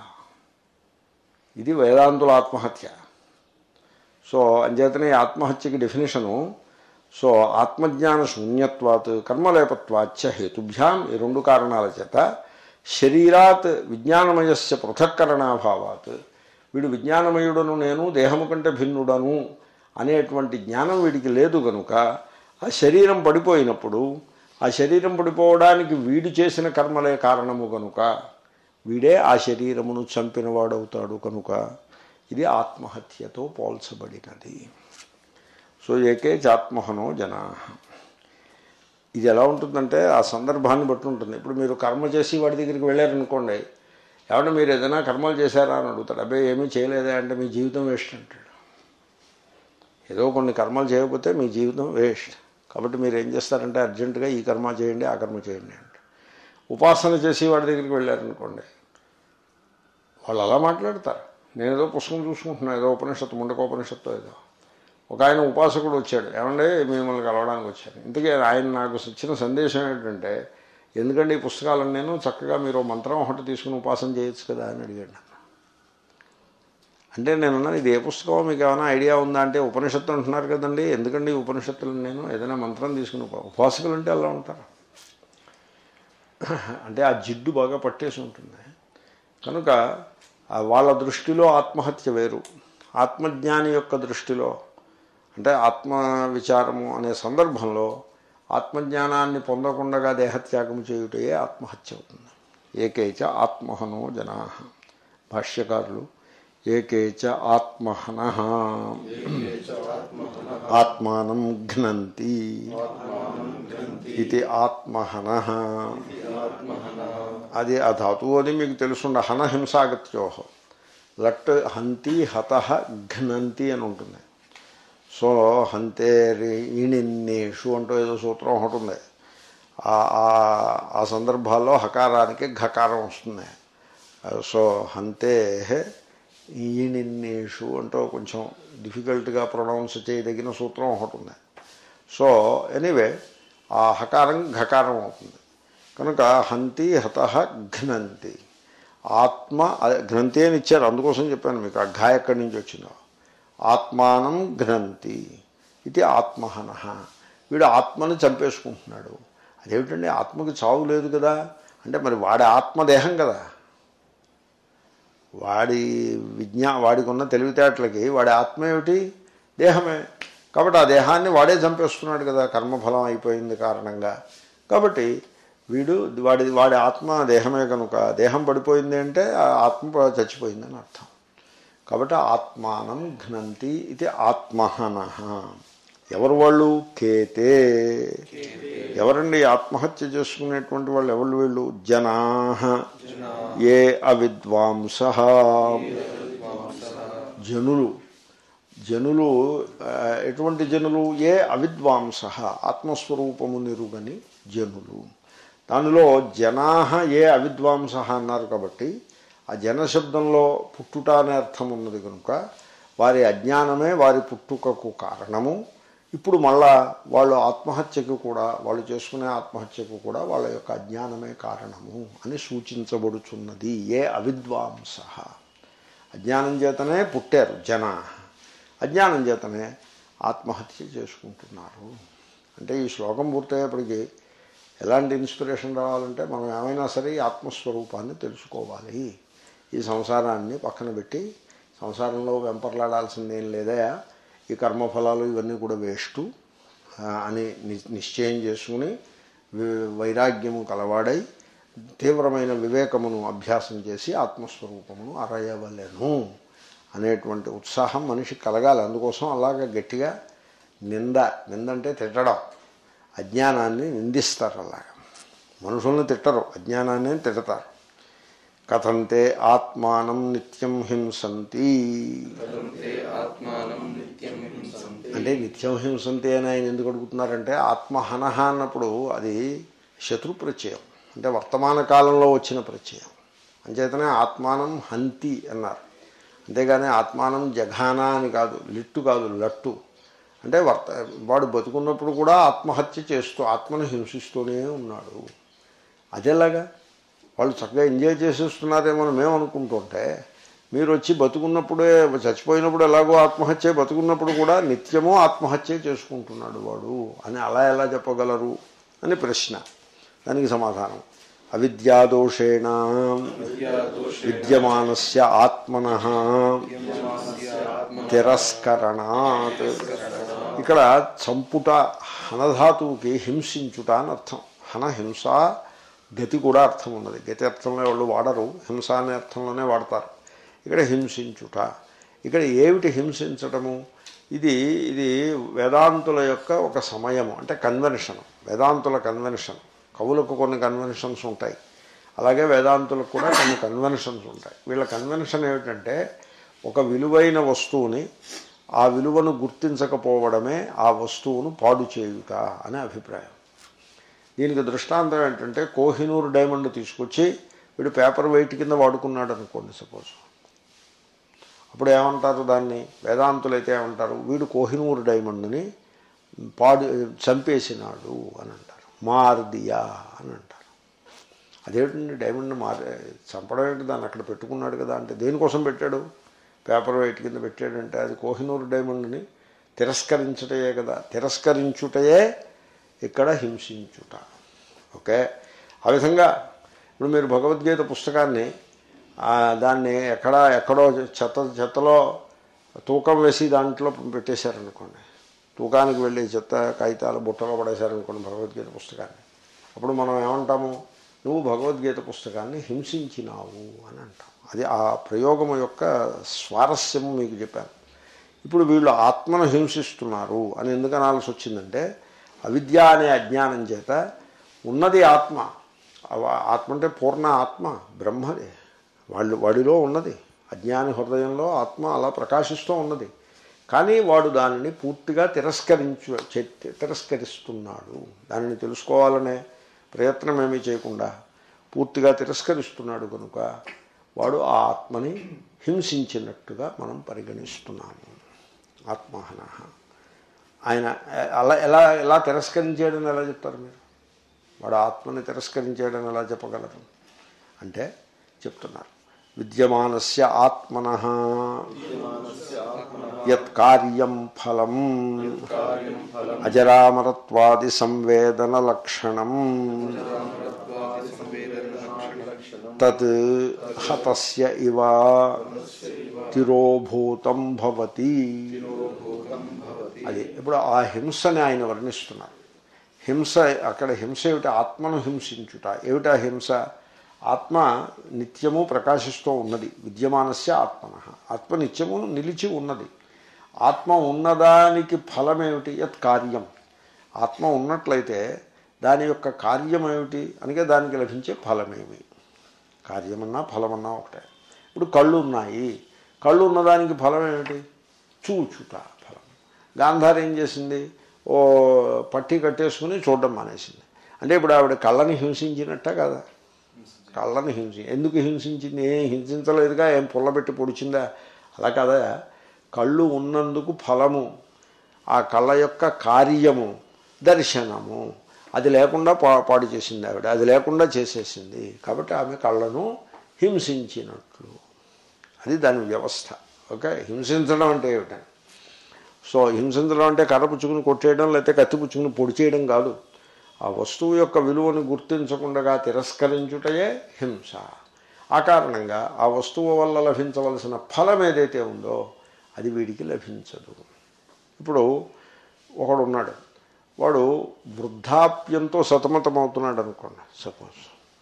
ఇది వేదాంతుల ఆత్మహత్య సో అంచేతనే ఈ ఆత్మహత్యకి డెఫినేషను సో ఆత్మజ్ఞాన శూన్యత్వాత్ కర్మలేపత్వాచ్చ హేతుభ్యాం ఈ రెండు కారణాల చేత శరీరాత్ విజ్ఞానమయస్య పృథక్కరణాభావాత్ వీడు విజ్ఞానమయుడను నేను దేహము కంటే భిన్నుడను అనేటువంటి జ్ఞానం వీడికి లేదు కనుక ఆ శరీరం పడిపోయినప్పుడు ఆ శరీరం పడిపోవడానికి వీడు చేసిన కర్మలే కారణము కనుక వీడే ఆ శరీరమును చంపినవాడవుతాడు కనుక ఇది ఆత్మహత్యతో పోల్చబడినది సో ఏకే చాత్మహనో జనా ఇది ఎలా ఉంటుందంటే ఆ సందర్భాన్ని బట్టి ఉంటుంది ఇప్పుడు మీరు కర్మ చేసి వాడి దగ్గరికి వెళ్ళారనుకోండి ఏమన్నా మీరు ఏదైనా కర్మలు చేశారా అని అడుగుతాడు అబ్బాయి ఏమీ చేయలేదా అంటే మీ జీవితం వేస్ట్ అంటాడు ఏదో కొన్ని కర్మలు చేయకపోతే మీ జీవితం వేస్ట్ కాబట్టి మీరు ఏం చేస్తారంటే అర్జెంటుగా ఈ కర్మ చేయండి ఆ కర్మ చేయండి అంటే ఉపాసన చేసి వాడి దగ్గరికి వెళ్ళారనుకోండి వాళ్ళు అలా మాట్లాడతారు నేను ఏదో పుస్తకం చూసుకుంటున్నాను ఏదో ఉపనిషత్తు ముండకోపనిషత్తు ఏదో ఒక ఆయన ఉపాసకుడు వచ్చాడు ఏమంటే మిమ్మల్ని కలవడానికి వచ్చాను ఇంతకీ ఆయన నాకు ఇచ్చిన సందేశం ఏంటంటే ఎందుకంటే ఈ పుస్తకాలను నేను చక్కగా మీరు ఓ మంత్రం ఒకటి తీసుకుని ఉపాసన చేయొచ్చు కదా అని అడిగాడు నన్ను అంటే నేను అన్నాను ఇది ఏ పుస్తకమో మీకు ఏమైనా ఐడియా ఉందా అంటే ఉపనిషత్తు అంటున్నారు కదండి ఎందుకండి ఈ ఉపనిషత్తులు నేను ఏదైనా మంత్రం తీసుకుని ఉపా- ఉపాసకులు అంటే అలా ఉంటారు అంటే ఆ జిడ్డు బాగా పట్టేసి ఉంటుంది కనుక ఆ వాళ్ళ దృష్టిలో ఆత్మహత్య వేరు ఆత్మజ్ఞాని యొక్క దృష్టిలో అంటే ఆత్మ విచారము అనే సందర్భంలో ఆత్మజ్ఞానాన్ని పొందకుండా దేహత్యాగం చేయుటయే ఆత్మహత్య అవుతుంది ఏకేచ ఆత్మహనో జనా భాష్యకారులు ఏకేచ ఆత్మహన ఆత్మానం ఘ్నంతి ఇది ఆత్మహన అది ఆ ధాతువు అని మీకు తెలుసుండ హన హింసాగత్యో లట్ హంతి హత ఘ్నంతి అని ఉంటుంది సో హంతే ఈణిన్నేషు అంటూ ఏదో సూత్రం ఒకటి ఉంది ఆ- ఆ- ఆ సందర్భాల్లో హకారానికి ఘకారం వస్తుంది సో హంతే ఈణిన్నేషు అంటూ కొంచెం డిఫికల్ట్గా ప్రొనౌన్స్ చేయదగిన సూత్రం ఒకటి ఉంది సో ఎనీవే ఆ హకారం ఘకారం అవుతుంది కనుక హంతి హత ఘ్నంతి ఆత్మ అదే ఘ్నంతి అని ఇచ్చారు అందుకోసం చెప్పాను మీకు ఆ ఘా ఎక్కడి నుంచి వచ్చిందో ఆత్మానం ఘ్నంతి ఇది ఆత్మహన వీడు ఆత్మని చంపేసుకుంటున్నాడు అదేమిటండి ఆత్మకి చావు లేదు కదా అంటే మరి వాడి ఆత్మదేహం కదా వాడి విజ్ఞా వాడికి ఉన్న తెలివితేటలకి వాడి ఆత్మ ఏమిటి దేహమే కాబట్టి ఆ దేహాన్ని వాడే చంపేస్తున్నాడు కదా కర్మఫలం అయిపోయింది కారణంగా కాబట్టి వీడు వాడి వాడి ఆత్మ దేహమే కనుక దేహం పడిపోయింది అంటే ఆ ఆత్మ చచ్చిపోయిందని అర్థం కాబట్టి ఆత్మానం ఘ్నంతి ఇది ఆత్మహన ఎవరు వాళ్ళు కేతే ఎవరండి ఆత్మహత్య చేసుకునేటువంటి వాళ్ళు ఎవరు వీళ్ళు జనా ఏ అవిద్వాంస జనులు జనులు ఆ, ఎటువంటి జనులు ఏ అవిద్వాంస ఆత్మస్వరూపము నిరుగని జనులు దానిలో జనా ఏ అవిద్వాంస అన్నారు కాబట్టి ఆ జన శబ్దంలో పుట్టుట అనే అర్థం ఉన్నది కనుక వారి అజ్ఞానమే వారి పుట్టుకకు కారణము ఇప్పుడు మళ్ళా వాళ్ళు ఆత్మహత్యకు కూడా వాళ్ళు చేసుకునే ఆత్మహత్యకు కూడా వాళ్ళ యొక్క అజ్ఞానమే కారణము అని సూచించబడుచున్నది ఏ అవిద్వాంస అజ్ఞానం చేతనే పుట్టారు జన అజ్ఞానం చేతనే ఆత్మహత్య చేసుకుంటున్నారు అంటే ఈ శ్లోకం పూర్తయ్యేప్పటికీ ఎలాంటి ఇన్స్పిరేషన్ రావాలంటే మనం ఏమైనా సరే ఈ ఆత్మస్వరూపాన్ని తెలుసుకోవాలి ఈ సంసారాన్ని పక్కన పెట్టి సంసారంలో వెంపర్లాడాల్సిందేం లేదయా ఈ కర్మఫలాలు ఇవన్నీ కూడా వేస్టు ఆ, అని ని- నిశ్చయం చేసుకుని వి- వైరాగ్యము కలవాడై తీవ్రమైన వివేకమును అభ్యాసం చేసి ఆత్మస్వరూపమును అరయవలెను అనేటువంటి ఉత్సాహం మనిషికి కలగాలి అందుకోసం అలాగ గట్టిగా నింద నింద అంటే తిట్టడం అజ్ఞానాన్ని నిందిస్తారు అలాగా మనుషుల్ని తిట్టరు అజ్ఞానాన్ని తిడతారు కథంతే ఆత్మానం నిత్యం హింసంతి ఆత్మానం నిత్యం హింసంతి అంటే నిత్యం హింసంతి అని ఆయన ఎందుకు అడుగుతున్నారంటే ఆత్మహనహ అన్నప్పుడు అది శత్రు ప్రత్యయం అంటే వర్తమాన కాలంలో వచ్చిన ప్రత్యయం అంచేతనే ఆత్మానం హంతి అన్నారు అంతేగాని ఆత్మానం జఘానా అని కాదు లిట్టు కాదు లట్టు అంటే వర్త వాడు బతుకున్నప్పుడు కూడా ఆత్మహత్య చేస్తూ ఆత్మను హింసిస్తూనే ఉన్నాడు అదేలాగా వాళ్ళు చక్కగా ఎంజాయ్ చేసేస్తున్నారేమో అని మేము అనుకుంటుంటే మీరు వచ్చి బతుకున్నప్పుడే చచ్చిపోయినప్పుడు ఎలాగో ఆత్మహత్య బతుకున్నప్పుడు కూడా నిత్యము ఆత్మహత్య చేసుకుంటున్నాడు వాడు అని అలా ఎలా చెప్పగలరు అని ప్రశ్న దానికి సమాధానం అవిద్యాదోషేణ విద్యమానస్య ఆత్మన తిరస్కరణాత్ ఇక్కడ చంపుట హనధాతువుకి హింసించుట అని అర్థం హన హింస గతి కూడా అర్థం ఉన్నది గతి అర్థంలో వాళ్ళు వాడరు హింస అనే అర్థంలోనే వాడతారు ఇక్కడ హింసించుట ఇక్కడ ఏమిటి హింసించటము ఇది ఇది వేదాంతుల యొక్క ఒక సమయము అంటే కన్వెన్షన్ వేదాంతుల కన్వెన్షన్ కవులకు కొన్ని కన్వెన్షన్స్ ఉంటాయి అలాగే వేదాంతులకు కూడా కొన్ని కన్వెన్షన్స్ ఉంటాయి వీళ్ళ కన్వెన్షన్ ఏమిటంటే ఒక విలువైన వస్తువుని ఆ విలువను గుర్తించకపోవడమే ఆ వస్తువును పాడు చేయుట అనే అభిప్రాయం దీనికి దృష్టాంతం ఏంటంటే కోహినూరు డైమండ్ తీసుకొచ్చి వీడు పేపర్ వెయిట్ కింద వాడుకున్నాడు అనుకోండి సపోజ్ అప్పుడు ఏమంటారు దాన్ని వేదాంతులు అయితే ఏమంటారు వీడు కోహినూరు డైమండ్ని పాడు చంపేసినాడు అని అంటారు మార్దియా అని అంటారు అదేంటండి డైమండ్ మారే చంపడం ఏంటి దాన్ని అక్కడ పెట్టుకున్నాడు కదా అంటే దేనికోసం పెట్టాడు పేపర్ వెయిట్ కింద పెట్టాడంటే అది కోహినూరు డైమండ్ని తిరస్కరించుటయే కదా తిరస్కరించుటయే ఇక్కడ హింసించుట ఓకే ఆ విధంగా ఇప్పుడు మీరు భగవద్గీత పుస్తకాన్ని ఆ, దాన్ని ఎక్కడ ఎక్కడో చెత్త చెత్తలో తూకం వేసి దాంట్లో పెట్టేశారనుకోండి తూకానికి వెళ్ళి చెత్త కాగితాలు బుట్టలో పడేశారనుకోండి భగవద్గీత పుస్తకాన్ని అప్పుడు మనం ఏమంటాము నువ్వు భగవద్గీత పుస్తకాన్ని హింసించినావు అని అంటాం అది ఆ ప్రయోగం యొక్క స్వారస్యము మీకు చెప్పాను ఇప్పుడు వీళ్ళు ఆత్మను హింసిస్తున్నారు అని ఎందుకు అనాల్సి వచ్చిందంటే అవిద్య అనే అజ్ఞానం చేత ఉన్నది ఆత్మ అవ- ఆత్మ అంటే పూర్ణ ఆత్మ బ్రహ్మది వాళ్ళు వాడిలో ఉన్నది అజ్ఞాని హృదయంలో ఆత్మ అలా ప్రకాశిస్తూ ఉన్నది కానీ వాడు దానిని పూర్తిగా తిరస్కరించు చె- తిరస్కరిస్తున్నాడు దానిని తెలుసుకోవాలనే ప్రయత్నం ఏమీ చేయకుండా పూర్తిగా తిరస్కరిస్తున్నాడు కనుక వాడు ఆ ఆత్మని హింసించినట్టుగా మనం పరిగణిస్తున్నాము ఆత్మహన ఆయన అలా ఎలా ఎలా తిరస్కరించాడని ఎలా చెప్తారు మీరు వాడు ఆత్మని తిరస్కరించాడని ఎలా చెప్పగలరు అంటే చెప్తున్నారు విద్యమానస్య ఆత్మన యత్ కార్యం ఫలం అజరామరత్వాది సంవేదన లక్షణం తత్ హతస్య ఇవ తిరోభూతం భవతి అది ఇప్పుడు ఆ హింసని ఆయన వర్ణిస్తున్నారు హింస అక్కడ హింస ఏమిటి ఆత్మను హింసించుట ఏమిటా హింస ఆత్మ నిత్యము ప్రకాశిస్తూ ఉన్నది విద్యమానస్య ఆత్మన ఆత్మ నిత్యము నిలిచి ఉన్నది ఆత్మ ఉన్నదానికి ఫలమేమిటి యత్ కార్యం ఆత్మ ఉన్నట్లయితే దాని యొక్క కార్యం ఏమిటి అనగా దానికి లభించే ఫలమేమి కార్యమన్నా ఫలమన్నా ఒకటే ఇప్పుడు కళ్ళు ఉన్నాయి కళ్ళు ఉన్నదానికి ఫలం ఏమిటి చూచుట ఫలం గాంధారి ఏం చేసింది ఓ పట్టి కట్టేసుకుని చూడడం మానేసింది అంటే ఇప్పుడు ఆవిడ కళ్ళని హింసించినట్ట కదా కళ్ళని హింసి ఎందుకు హింసించింది ఏం హింసించలేదుగా ఏం పుల్లబెట్టి పొడిచిందా అలా కదా కళ్ళు ఉన్నందుకు ఫలము ఆ కళ్ళ యొక్క కార్యము దర్శనము అది లేకుండా పా పాడు చేసింది ఆవిడ అది లేకుండా చేసేసింది కాబట్టి ఆమె కళ్ళను హింసించినట్లు అది దాని వ్యవస్థ ఓకే హింసించడం అంటే ఏమిటని సో హింసించడం అంటే కర్ర పుచ్చుకుని కొట్టేయడం లేకపోతే కత్తి పుచ్చుకుని పొడి చేయడం కాదు ఆ వస్తువు యొక్క విలువను గుర్తించకుండా తిరస్కరించుటయే హింస ఆ కారణంగా ఆ వస్తువు వల్ల లభించవలసిన ఫలం ఏదైతే ఉందో అది వీడికి లభించదు ఇప్పుడు ఒకడు ఉన్నాడు వాడు వృద్ధాప్యంతో సతమతమవుతున్నాడు అనుకోండి సపోజ్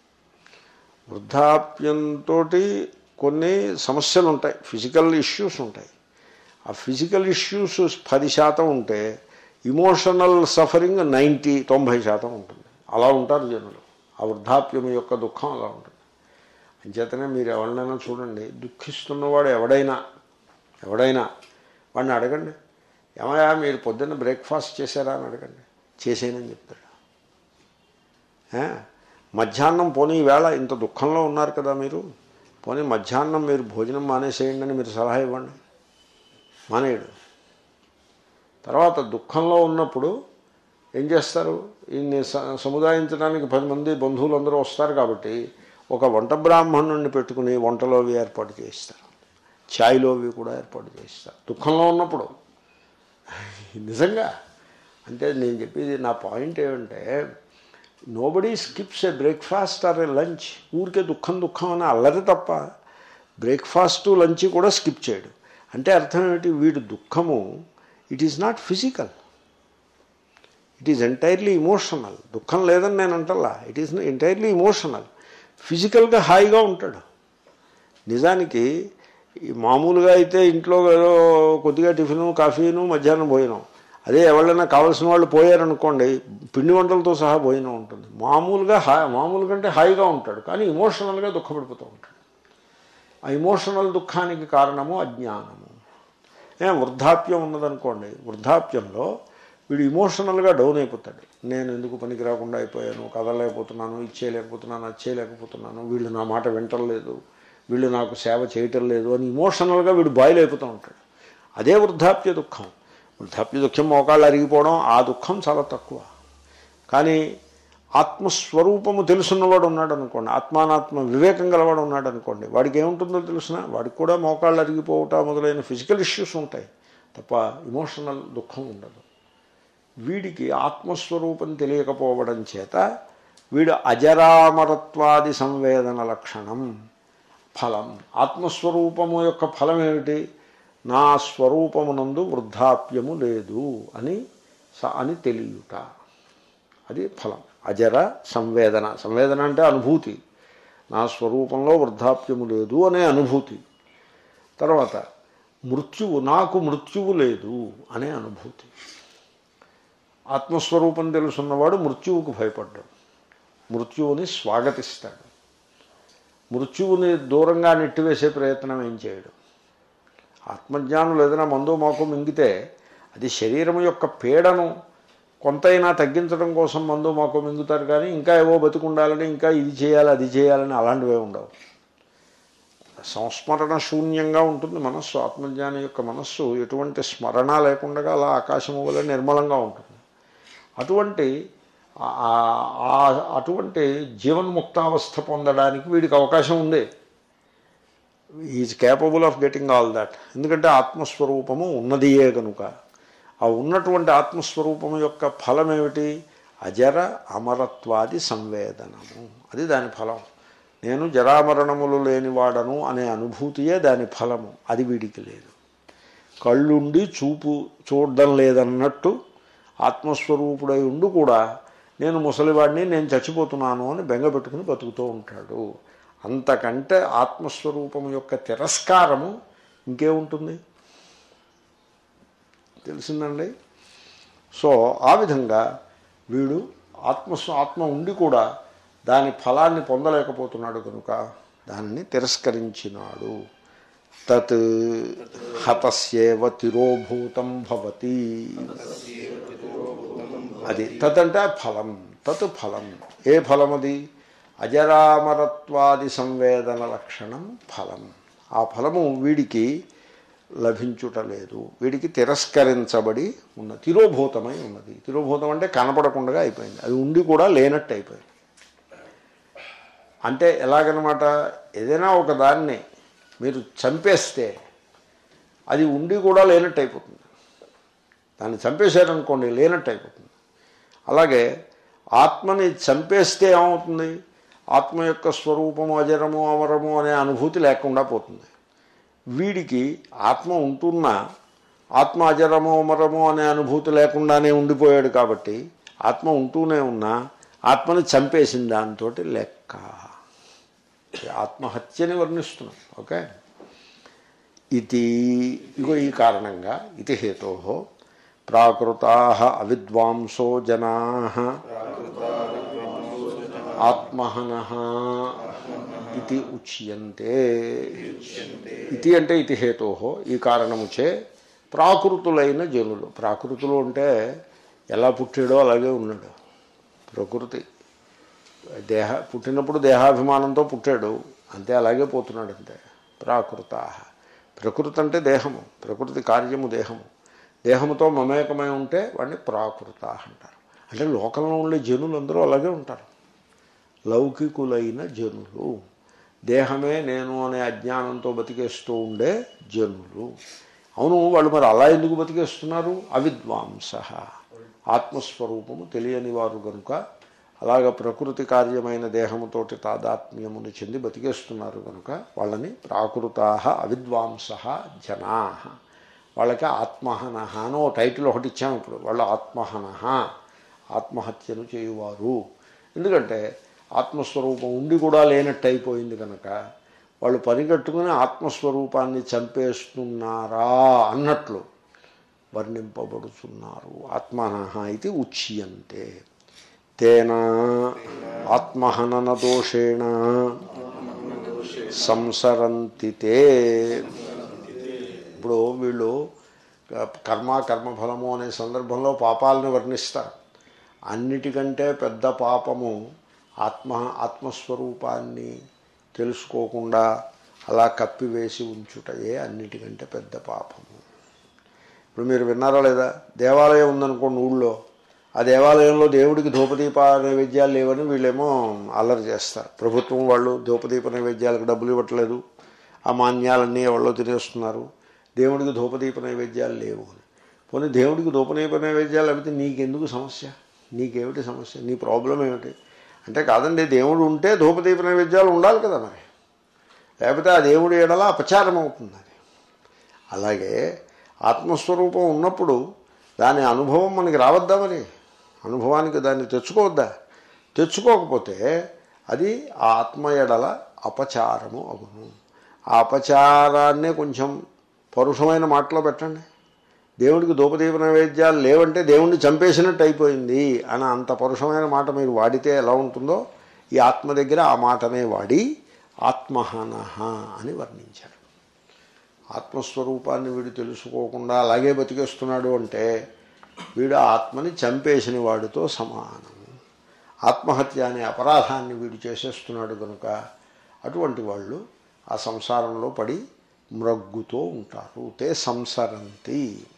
వృద్ధాప్యంతో కొన్ని సమస్యలు ఉంటాయి ఫిజికల్ ఇష్యూస్ ఉంటాయి ఆ ఫిజికల్ ఇష్యూస్ పది శాతం ఉంటే ఇమోషనల్ సఫరింగ్ నైంటీ తొంభై శాతం ఉంటుంది అలా ఉంటారు జనులు ఆ వృద్ధాప్యం యొక్క దుఃఖం అలా ఉంటుంది అంచేతనే మీరు ఎవరినైనా చూడండి దుఃఖిస్తున్నవాడు ఎవడైనా ఎవడైనా వాడిని అడగండి ఏమయ్యా మీరు పొద్దున్న బ్రేక్ఫాస్ట్ చేశారా అని అడగండి చేసేనని చెప్తాడు ఏ? మధ్యాహ్నం పోనీ ఈవేళ ఇంత దుఃఖంలో ఉన్నారు కదా మీరు పోనీ మధ్యాహ్నం మీరు భోజనం మానేసేయండి అని మీరు సలహా ఇవ్వండి మానేయడు తర్వాత దుఃఖంలో ఉన్నప్పుడు ఏం చేస్తారు ఈయన్ని స- సముదాయించడానికి పది మంది బంధువులు అందరూ వస్తారు కాబట్టి ఒక వంట బ్రాహ్మణుడిని పెట్టుకుని వంటలో అవి ఏర్పాటు చేయిస్తారు ఛాయ్లో అవి కూడా ఏర్పాటు చేయిస్తారు దుఃఖంలో ఉన్నప్పుడు నిజంగా అంటే నేను చెప్పేది నా పాయింట్ ఏమంటే nobody skips a breakfast or a lunch ఊరికే దుఃఖం దుఃఖం అని అల్లరి తప్ప బ్రేక్ఫాస్ట్ లంచ్ కూడా స్కిప్ చేయడు అంటే అర్థం ఏమిటి వీడు దుఃఖము it is not physical it is entirely emotional దుఃఖం లేదని నేను అంటల్లా ఇట్ ఈస్ ఎంటైర్లీ ఇమోషనల్ ఫిజికల్గా హాయిగా ఉంటాడు నిజానికి ఈ మామూలుగా అయితే ఇంట్లో ఏదో కొద్దిగా టిఫిను కాఫీను మధ్యాహ్నం భోజనం అదే ఎవరైనా కావాల్సిన వాళ్ళు పోయారనుకోండి పిండి వంటలతో సహా భోజనం ఉంటుంది మామూలుగా హా మామూలు కంటే హాయిగా ఉంటాడు కానీ ఇమోషనల్గా దుఃఖపడిపోతూ ఉంటాడు ఆ ఇమోషనల్ దుఃఖానికి కారణము అజ్ఞానము ఏ వృద్ధాప్యం ఉన్నదనుకోండి వృద్ధాప్యంలో వీడు ఇమోషనల్గా డౌన్ అయిపోతాడు నేను ఎందుకు పనికి రాకుండా అయిపోయాను కదలలేకపోతున్నాను ఇచ్చేయలేకపోతున్నాను అది చేయలేకపోతున్నాను వీళ్ళు నా మాట వింటలేదు వీళ్ళు నాకు సేవ చేయటం లేదు అని ఇమోషనల్గా వీడు బాయిల్ అయిపోతూ ఉంటాడు అదే వృద్ధాప్య దుఃఖం వృద్ధాప్య దుఃఖం మోకాళ్ళు అరిగిపోవడం ఆ దుఃఖం చాలా తక్కువ కానీ ఆత్మస్వరూపము తెలుసున్నవాడు ఉన్నాడు అనుకోండి ఆత్మానాత్మ వివేకం గలవాడు ఉన్నాడు అనుకోండి వాడికి ఏముంటుందో తెలిసిన వాడికి కూడా మోకాళ్ళు అరిగిపోవటం మొదలైన ఫిజికల్ ఇష్యూస్ ఉంటాయి తప్ప ఇమోషనల్ దుఃఖం ఉండదు వీడికి ఆత్మస్వరూపం తెలియకపోవడం చేత వీడు అజరామరత్వాది సంవేదన లక్షణం ఫలం ఆత్మస్వరూపము యొక్క ఫలం ఏమిటి నా స్వరూపమునందు వృద్ధాప్యము లేదు అని స- అని తెలియుట అది ఫలం అజర సంవేదన సంవేదన అంటే అనుభూతి నా స్వరూపంలో వృద్ధాప్యము లేదు అనే అనుభూతి తర్వాత మృత్యువు నాకు మృత్యువు లేదు అనే అనుభూతి ఆత్మస్వరూపం తెలుసున్నవాడు మృత్యువుకు భయపడ్డాడు మృత్యువుని స్వాగతిస్తాడు మృత్యువుని దూరంగా నెట్టివేసే ప్రయత్నం ఏం చేయడు ఆత్మజ్ఞానం ఏదైనా మందు మాకు మింగితే అది శరీరం యొక్క పీడను కొంతైనా తగ్గించడం కోసం మందు మాకు మింగుతారు కానీ ఇంకా ఏవో బతుకుండాలని ఇంకా ఇది చేయాలి అది చేయాలని అలాంటివే ఉండవు సంస్మరణ శూన్యంగా ఉంటుంది మనస్సు ఆత్మజ్ఞానం యొక్క మనస్సు ఎటువంటి స్మరణ లేకుండా అలా ఆకాశము వల్ల నిర్మలంగా ఉంటుంది అటువంటి ఆ- ఆ- అటువంటి జీవన్ముక్తావస్థ పొందడానికి వీడికి అవకాశం ఉంది is capable of getting all that ఎందుకంటే ఆత్మస్వరూపము ఉన్నదియే కనుక ఆ ఉన్నటువంటి ఆత్మస్వరూపము యొక్క ఫలం ఏమిటి అజర అమరత్వాది సంవేదనము అది దాని ఫలం నేను జరామరణములు లేనివాడను అనే అనుభూతియే దాని ఫలము అది వీడికి లేదు కళ్ళుండి చూపు చూడడం లేదన్నట్టు ఆత్మస్వరూపుడై ఉండి కూడా నేను ముసలివాడిని నేను చచ్చిపోతున్నాను అని బెంగ పెట్టుకుని బతుకుతూ ఉంటాడు అంతకంటే ఆత్మస్వరూపం యొక్క తిరస్కారము ఇంకేముంటుంది తెలిసిందండి సో ఆ విధంగా వీడు ఆత్మస్వ ఆత్మ ఉండి కూడా దాని ఫలాన్ని పొందలేకపోతున్నాడు కనుక దానిని తిరస్కరించినాడు తత్ హతస్యేవ తిరోభూతం భవతి అది తత్ అంటే ఫలం తత్ ఫలం ఏ ఫలం అది అజరామరత్వాది సంవేదన లక్షణం ఫలం ఆ ఫలము వీడికి లభించుటలేదు వీడికి తిరస్కరించబడి ఉన్న తిరోభూతమై ఉన్నది తిరోభూతం అంటే కనపడకుండా అయిపోయింది అది ఉండి కూడా లేనట్టు అయిపోయింది అంటే ఎలాగనమాట ఏదైనా ఒక దాన్ని మీరు చంపేస్తే అది ఉండి కూడా లేనట్టు అయిపోతుంది దాన్ని చంపేశారనుకోండి లేనట్టు అయిపోతుంది అలాగే ఆత్మని చంపేస్తే ఏమవుతుంది ఆత్మ యొక్క స్వరూపము అజరము అమరము అనే అనుభూతి లేకుండా పోతుంది వీడికి ఆత్మ ఉంటున్నా ఆత్మ అజరము అమరము అనే అనుభూతి లేకుండానే ఉండిపోయాడు కాబట్టి ఆత్మ ఉంటూనే ఉన్నా ఆత్మని చంపేసిన దాంతో లెక్క ఆత్మహత్యని వర్ణిస్తున్నాం ఓకే ఇది ఇగో ఈ కారణంగా ఇది హేతో ప్రాకృతా అవిద్వాంసో జనా ఆత్మహన ఇది ఉచ్యంతే ఇది అంటే ఇది హేతో ఈ కారణముచే ప్రాకృతులైన జనులు ప్రాకృతులు అంటే ఎలా పుట్టాడో అలాగే ఉన్నాడు ప్రకృతి దేహ పుట్టినప్పుడు దేహాభిమానంతో పుట్టాడు అంతే అలాగే పోతున్నాడు అంతే ప్రాకృత ప్రకృతి అంటే దేహము ప్రకృతి కార్యము దేహము దేహముతో మమేకమై ఉంటే వాడిని ప్రాకృత అంటారు అంటే లోకంలో ఉండే జనులు అందరూ అలాగే ఉంటారు లౌకికులైన జనులు దేహమే నేను అనే అజ్ఞానంతో బతికేస్తూ ఉండే జనులు అవును వాళ్ళు మరి అలా ఎందుకు బతికేస్తున్నారు అవిద్వాంస ఆత్మస్వరూపము తెలియని వారు కనుక అలాగ ప్రకృతి కార్యమైన దేహముతోటి తాదాత్మ్యమును చెంది బతికేస్తున్నారు కనుక వాళ్ళని ప్రాకృతా అవిద్వాంస జనా వాళ్ళకి ఆత్మహనహ అని ఓ టైటిల్ ఒకటి ఇచ్చాము ఇప్పుడు వాళ్ళు ఆత్మహనహ ఆత్మహత్యను చేయువారు ఎందుకంటే ఆత్మస్వరూపం ఉండి కూడా లేనట్టు అయిపోయింది కనుక వాళ్ళు పరిగెట్టుకుని ఆత్మస్వరూపాన్ని చంపేస్తున్నారా అన్నట్లు వర్ణింపబడుతున్నారు ఆత్మనః ఇది ఉచ్యంతే తేన ఆత్మహనన దోషేణ సంసరంతి తే ఇప్పుడు వీళ్ళు కర్మ కర్మఫలము అనే సందర్భంలో పాపాలను వర్ణిస్తారు అన్నిటికంటే పెద్ద పాపము ఆత్మ ఆత్మస్వరూపాన్ని తెలుసుకోకుండా అలా కప్పివేసి ఉంచుటయే అన్నిటికంటే పెద్ద పాపము ఇప్పుడు మీరు విన్నారా లేదా దేవాలయం ఉందనుకోండి ఊళ్ళో ఆ దేవాలయంలో దేవుడికి ధూపదీప నైవేద్యాలు లేవని వీళ్ళేమో అల్లరి చేస్తారు ప్రభుత్వం వాళ్ళు ధూపదీప నైవేద్యాలకు డబ్బులు ఇవ్వట్లేదు ఆ మాన్యాలన్నీ ఎవరో తినేస్తున్నారు దేవుడికి ధూపదీప నైవేద్యాలు లేవు అని పోనీ దేవుడికి ధూపదీప నైవేద్యాలు లేకపోతే నీకెందుకు సమస్య నీకేమిటి సమస్య నీ ప్రాబ్లం ఏమిటి అంటే కాదండి దేవుడు ఉంటే ధూపదీప నైవేద్యాలు ఉండాలి కదా మరి లేకపోతే ఆ దేవుడి ఎడల అపచారం అవుతుంది అది అలాగే ఆత్మస్వరూపం ఉన్నప్పుడు దాని అనుభవం మనకి రావద్దా మరి అనుభవానికి దాన్ని తెచ్చుకోవద్దా తెచ్చుకోకపోతే అది ఆ ఆత్మ ఎడల అపచారము అగును ఆ అపచారాన్నే కొంచెం పరుషమైన మాటలో పెట్టండి దేవుడికి ధూపదీప నైవేద్యాలు లేవంటే దేవుణ్ణి చంపేసినట్టు అయిపోయింది అని అంత పరుషమైన మాట మీరు వాడితే ఎలా ఉంటుందో ఈ ఆత్మ దగ్గర ఆ మాటనే వాడి ఆత్మహనహ అని వర్ణించారు ఆత్మస్వరూపాన్ని వీడు తెలుసుకోకుండా అలాగే బతికేస్తున్నాడు అంటే వీడు ఆత్మని చంపేసిన వాడితో సమానం ఆత్మహత్య అనే అపరాధాన్ని వీడు చేసేస్తున్నాడు కనుక అటువంటి వాళ్ళు ఆ సంసారంలో పడి మ్రగ్గుతూ ఉంటారు తే సంసరంతి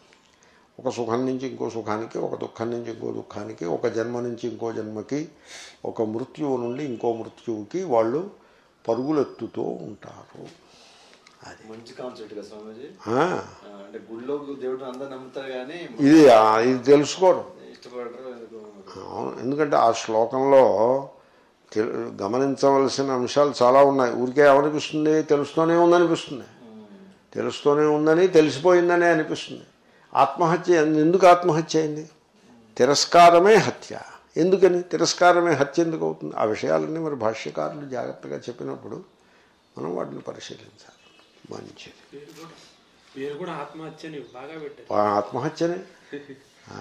ఒక సుఖం నుంచి ఇంకో సుఖానికి ఒక దుఃఖం నుంచి ఇంకో దుఃఖానికి ఒక జన్మ నుంచి ఇంకో జన్మకి ఒక మృత్యువు నుండి ఇంకో మృత్యువుకి వాళ్ళు పరుగులెత్తుతూ ఉంటారు అది మంచి కాన్సెప్ట్ కదా స్వామీజీ ఆ, ఆ, అంటే గుళ్ళో దేవుడు అందరు నమ్ముతారు కానీ ఇది ఆ, ఇది తెలుసుకోవడం ఇష్టపడరు ఎందుకు అవును, ఎందుకంటే ఆ శ్లోకంలో తెలు- గమనించవలసిన అంశాలు చాలా ఉన్నాయి ఊరికే ఏమనిపిస్తుంది తెలుస్తూనే ఉందనిపిస్తుంది తెలుస్తూనే ఉందని తెలిసిపోయిందనే అనిపిస్తుంది ఆత్మహత్య ఎందుకు ఆత్మహత్య అయింది తిరస్కారమే హత్య ఎందుకని తిరస్కారమే హత్య ఎందుకు అవుతుంది ఆ విషయాలన్నీ మరి భాష్యకారులు జాగ్రత్తగా చెప్పినప్పుడు మనం వాటిని పరిశీలించాలి మంచిది పేరు కూడా పేరు కూడా ఆత్మహత్యని బాగా పెట్టారు ఆ ఆత్మహత్యనే ఆ,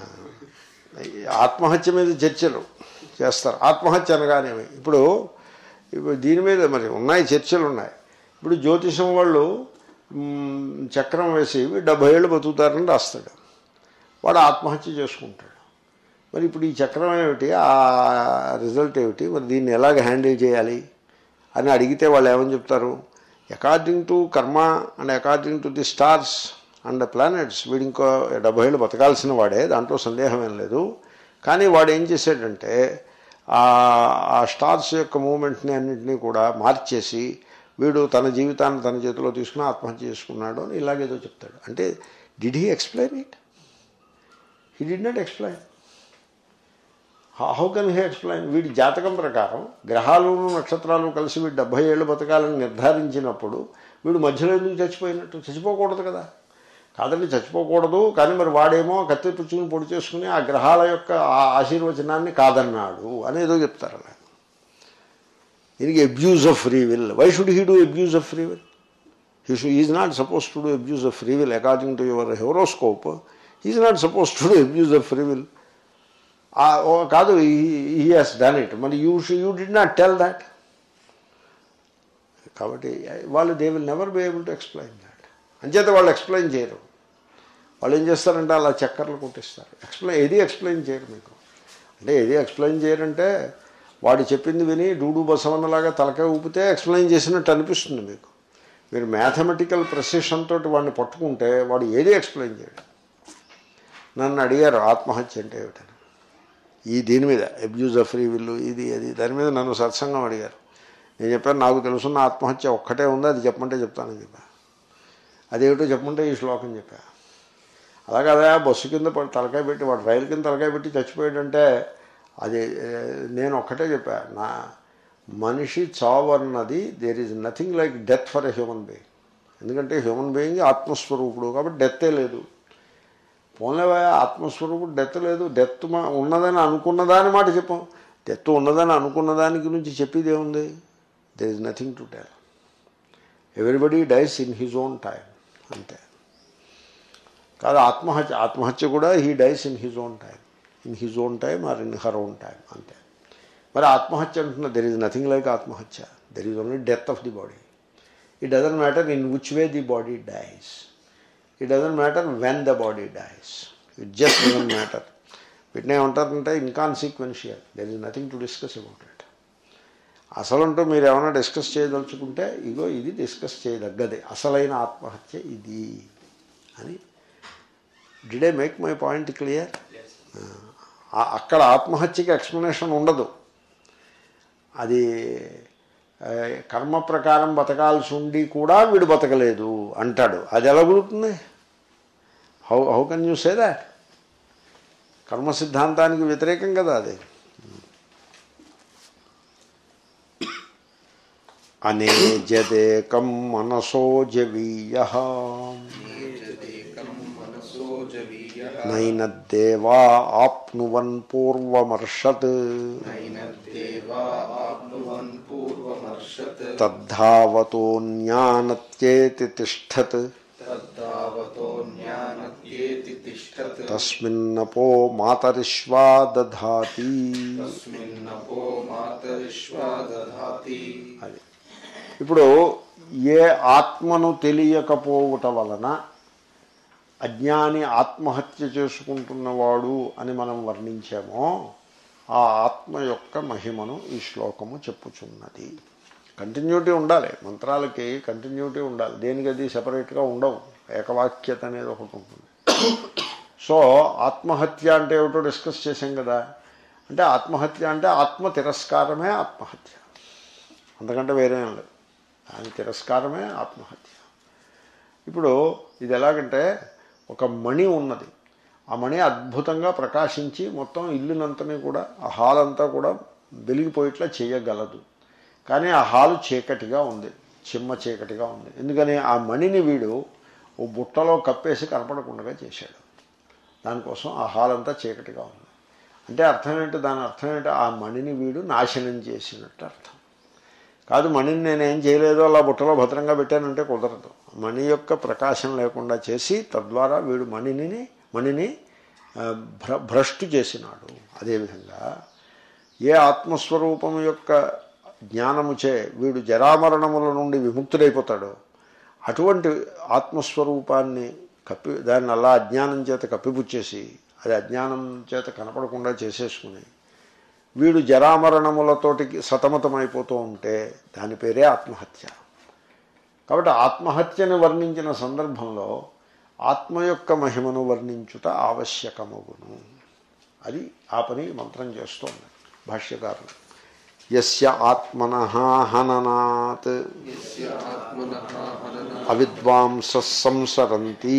ఈ ఆత్మహత్య మీద చర్చలు చేస్తారు ఆత్మహత్య అనగానేమి ఇప్పుడు ఇప్పుడు దీని మీద మరి ఉన్నాయి చర్చలు ఉన్నాయి ఇప్పుడు జ్యోతిషం వాళ్ళు మ్, చక్రం వేసి డెబ్భై ఏళ్ళు బతుకుతారని రాస్తాడు వాడు ఆత్మహత్య చేసుకుంటాడు మరి ఇప్పుడు ఈ చక్రం ఏమిటి ఆ రిజల్ట్ ఏమిటి మరి దీన్ని ఎలాగ హ్యాండిల్ చేయాలి అని అడిగితే వాళ్ళు ఏమని చెప్తారు according to karma and according to the stars and planets వీడు ఇంకో డెబ్బై ఏళ్ళు బతకాల్సిన వాడే దాంట్లో సందేహం ఏం లేదు కానీ వాడు ఏం చేశాడంటే ఆ- ఆ స్టార్స్ యొక్క మూమెంట్ని అన్నింటినీ కూడా మార్చేసి వీడు తన జీవితాన్ని తన చేతిలో తీసుకుని ఆత్మహత్య చేసుకున్నాడు అని ఇలాగేదో చెప్తాడు అంటే did he explain it he did not explain how can he explain వీడి జాతకం ప్రకారం గ్రహాలు నక్షత్రాలు కలిసి వీడు డెబ్భై ఏళ్ళు బతకాలని నిర్ధారించినప్పుడు వీడు మధ్యలో ఎందుకు చచ్చిపోయినట్టు చచ్చిపోకూడదు కదా కాదండి చచ్చిపోకూడదు కానీ మరి వాడేమో కత్తి పుచ్చుకుని పొడి చేసుకుని ఆ గ్రహాల యొక్క ఆ ఆశీర్వచనాన్ని కాదన్నాడు అనేదో చెప్తారు అలా దీనికి abuse of free will why should he do abuse of free will he should is not suppose to do abuse of free will according to your horoscope is not suppose to do abuse of free will కాదు he has done it మరి you you did not tell that కాబట్టి వాళ్ళు they will never be able to explain that అంచేత వాళ్ళు explain చేయరు వాళ్ళు ఏం చేస్తారంటే అలా చక్కర్లు కొట్టిస్తారు ఎక్స్ప్లెయిన్ ఏది ఎక్స్ప్లెయిన్ చేయరు మీకు అంటే ఏది ఎక్స్ప్లెయిన్ చేయరంటే వాడు చెప్పింది విని డూడు బసవన్నలాగా తలకాయ ఊపితే ఎక్స్ప్లెయిన్ చేసినట్టు అనిపిస్తుంది మీకు మీరు మ్యాథమెటికల్ ప్రెసిషన్ తోటి వాడిని పట్టుకుంటే వాడు ఏది ఎక్స్ప్లెయిన్ చేయడు నన్ను అడిగారు ఆత్మహత్య అంటే ఏమిటని ఈ దీని మీద అబ్యూజ్ ఆఫ్ ఫ్రీ విల్లు ఇది అది దాని మీద నన్ను సత్సంగం అడిగారు నేను చెప్పాను నాకు తెలుసున్న ఆత్మహత్య ఒక్కటే ఉంది అది చెప్పమంటే చెప్తానని చెప్పా అదేమిటో చెప్పమంటే ఈ శ్లోకం చెప్పా అలా కదా బస్సు కింద పడి తలకాయ పెట్టి వాడు రైలు కింద తలకాయ పెట్టి చచ్చిపోయాడంటే అది ఏ, నేను ఒక్కటే చెప్పా నా మనిషి చావు అన్నది there is nothing like death for a human being ఎందుకంటే హ్యూమన్ బీయింగ్ ఆత్మస్వరూపుడు కాబట్టి డెత్తే లేదు పోన్లేవా ఆత్మస్వరూపుడు డెత్ లేదు డెత్ మా ఉన్నదని అనుకున్నదాని మాట చెప్పాం డెత్ ఉన్నదని అనుకున్న దాని గురించి చెప్పేది ఏముంది there is nothing to tell everybody dies in his own time అంతే కాదు ఆత్మహత్య ఆత్మహత్య కూడా he dies in his own time in his own time or in her own time అంతే మరి ఆత్మహత్య అంటున్నా దెర్ ఈజ్ నథింగ్ లైక్ ఆత్మహత్య there is only death of the body it doesn't matter in which way the body dies it doesn't matter when the body dies it just doesn't matter వీటిని ఏమంటారంటే inconsequential there is nothing to discuss about it అసలంటూ మీరు ఏమైనా discuss చేయదలుచుకుంటే ఇగో ఇది discuss చేయదగ్గది అసలైన ఆత్మహత్య ఇది అని did I make my point clear అక్కడ ఆత్మహత్యకి ఎక్స్ప్లెనేషన్ ఉండదు అది ఆ, కర్మ ప్రకారం బతకాల్సి ఉండి కూడా వీడు బతకలేదు అంటాడు అది ఎలా కుదురుతుంది how how can you say that కర్మ సిద్ధాంతానికి వ్యతిరేకం కదా అది అనేజదేకం మనసో జవీయ నైనద్దేవా ఆప్నువన్ పూర్వమర్షత్ తద్ధావతోన్యానత్యేతి తిష్టత్ తస్మిన్నపో మాతరిష్వా దధాతి అది ఇప్పుడు ఏ ఆత్మను తెలియకపోవుట వలన అజ్ఞాని ఆత్మహత్య చేసుకుంటున్నవాడు అని మనం వర్ణించామో ఆ ఆత్మ యొక్క మహిమను ఈ శ్లోకము చెప్పుచున్నది కంటిన్యూటీ ఉండాలి మంత్రాలకి కంటిన్యూటీ ఉండాలి దేనికి అది సపరేట్గా ఉండవు ఏకవాక్యత అనేది ఒకటి ఉంటుంది సో ఆత్మహత్య అంటే ఏమిటో డిస్కస్ చేశాం కదా అంటే ఆత్మహత్య అంటే ఆత్మ తిరస్కారమే ఆత్మహత్య అంతకంటే వేరే ఏం లేదు దాని తిరస్కారమే ఆత్మహత్య ఇప్పుడు ఇది ఎలాగంటే ఒక మణి ఉన్నది ఆ మణి అద్భుతంగా ప్రకాశించి మొత్తం ఇల్లునంతని కూడా ఆ హాల్ అంతా కూడా వెలిగిపోయేట్లా చేయగలదు కానీ ఆ హాలు చీకటిగా ఉంది చిమ్మ చీకటిగా ఉంది ఎందుకని ఆ మణిని వీడు ఓ బుట్టలో కప్పేసి కనపడకుండా చేశాడు దానికోసం ఆ హాల్ అంతా చీకటిగా ఉంది అంటే అర్థం ఏంటి దాని అర్థం ఏంటి ఆ మణిని వీడు నాశనం చేసినట్టు అర్థం కాదు మణిని నేనేం చేయలేదో అలా బుట్టలో భద్రంగా పెట్టానంటే కుదరదు మణి యొక్క ప్రకాశం లేకుండా చేసి తద్వారా వీడు మణిని మణిని ఆ, భ్ర భ్రష్టు చేసినాడు అదేవిధంగా ఏ ఆత్మస్వరూపం యొక్క జ్ఞానముచే వీడు జరామరణముల నుండి విముక్తుడైపోతాడో అటువంటి ఆత్మస్వరూపాన్ని కప్పి దాన్ని అలా అజ్ఞానం చేత కప్పిపుచ్చేసి అది అజ్ఞానం చేత కనపడకుండా చేసేసుకుని వీడు జరామరణములతోటికి సతమతమైపోతూ ఉంటే దాని పేరే ఆత్మహత్య కాబట్టి ఆత్మహత్యను వర్ణించిన సందర్భంలో ఆత్మ యొక్క మహిమను వర్ణించుట ఆవశ్యకమగును అది ఆ పని మంత్రం చేస్తోంది భాష్యకారులు యస్య ఆత్మన హననాత్ అవిద్వాంస సంసరంతి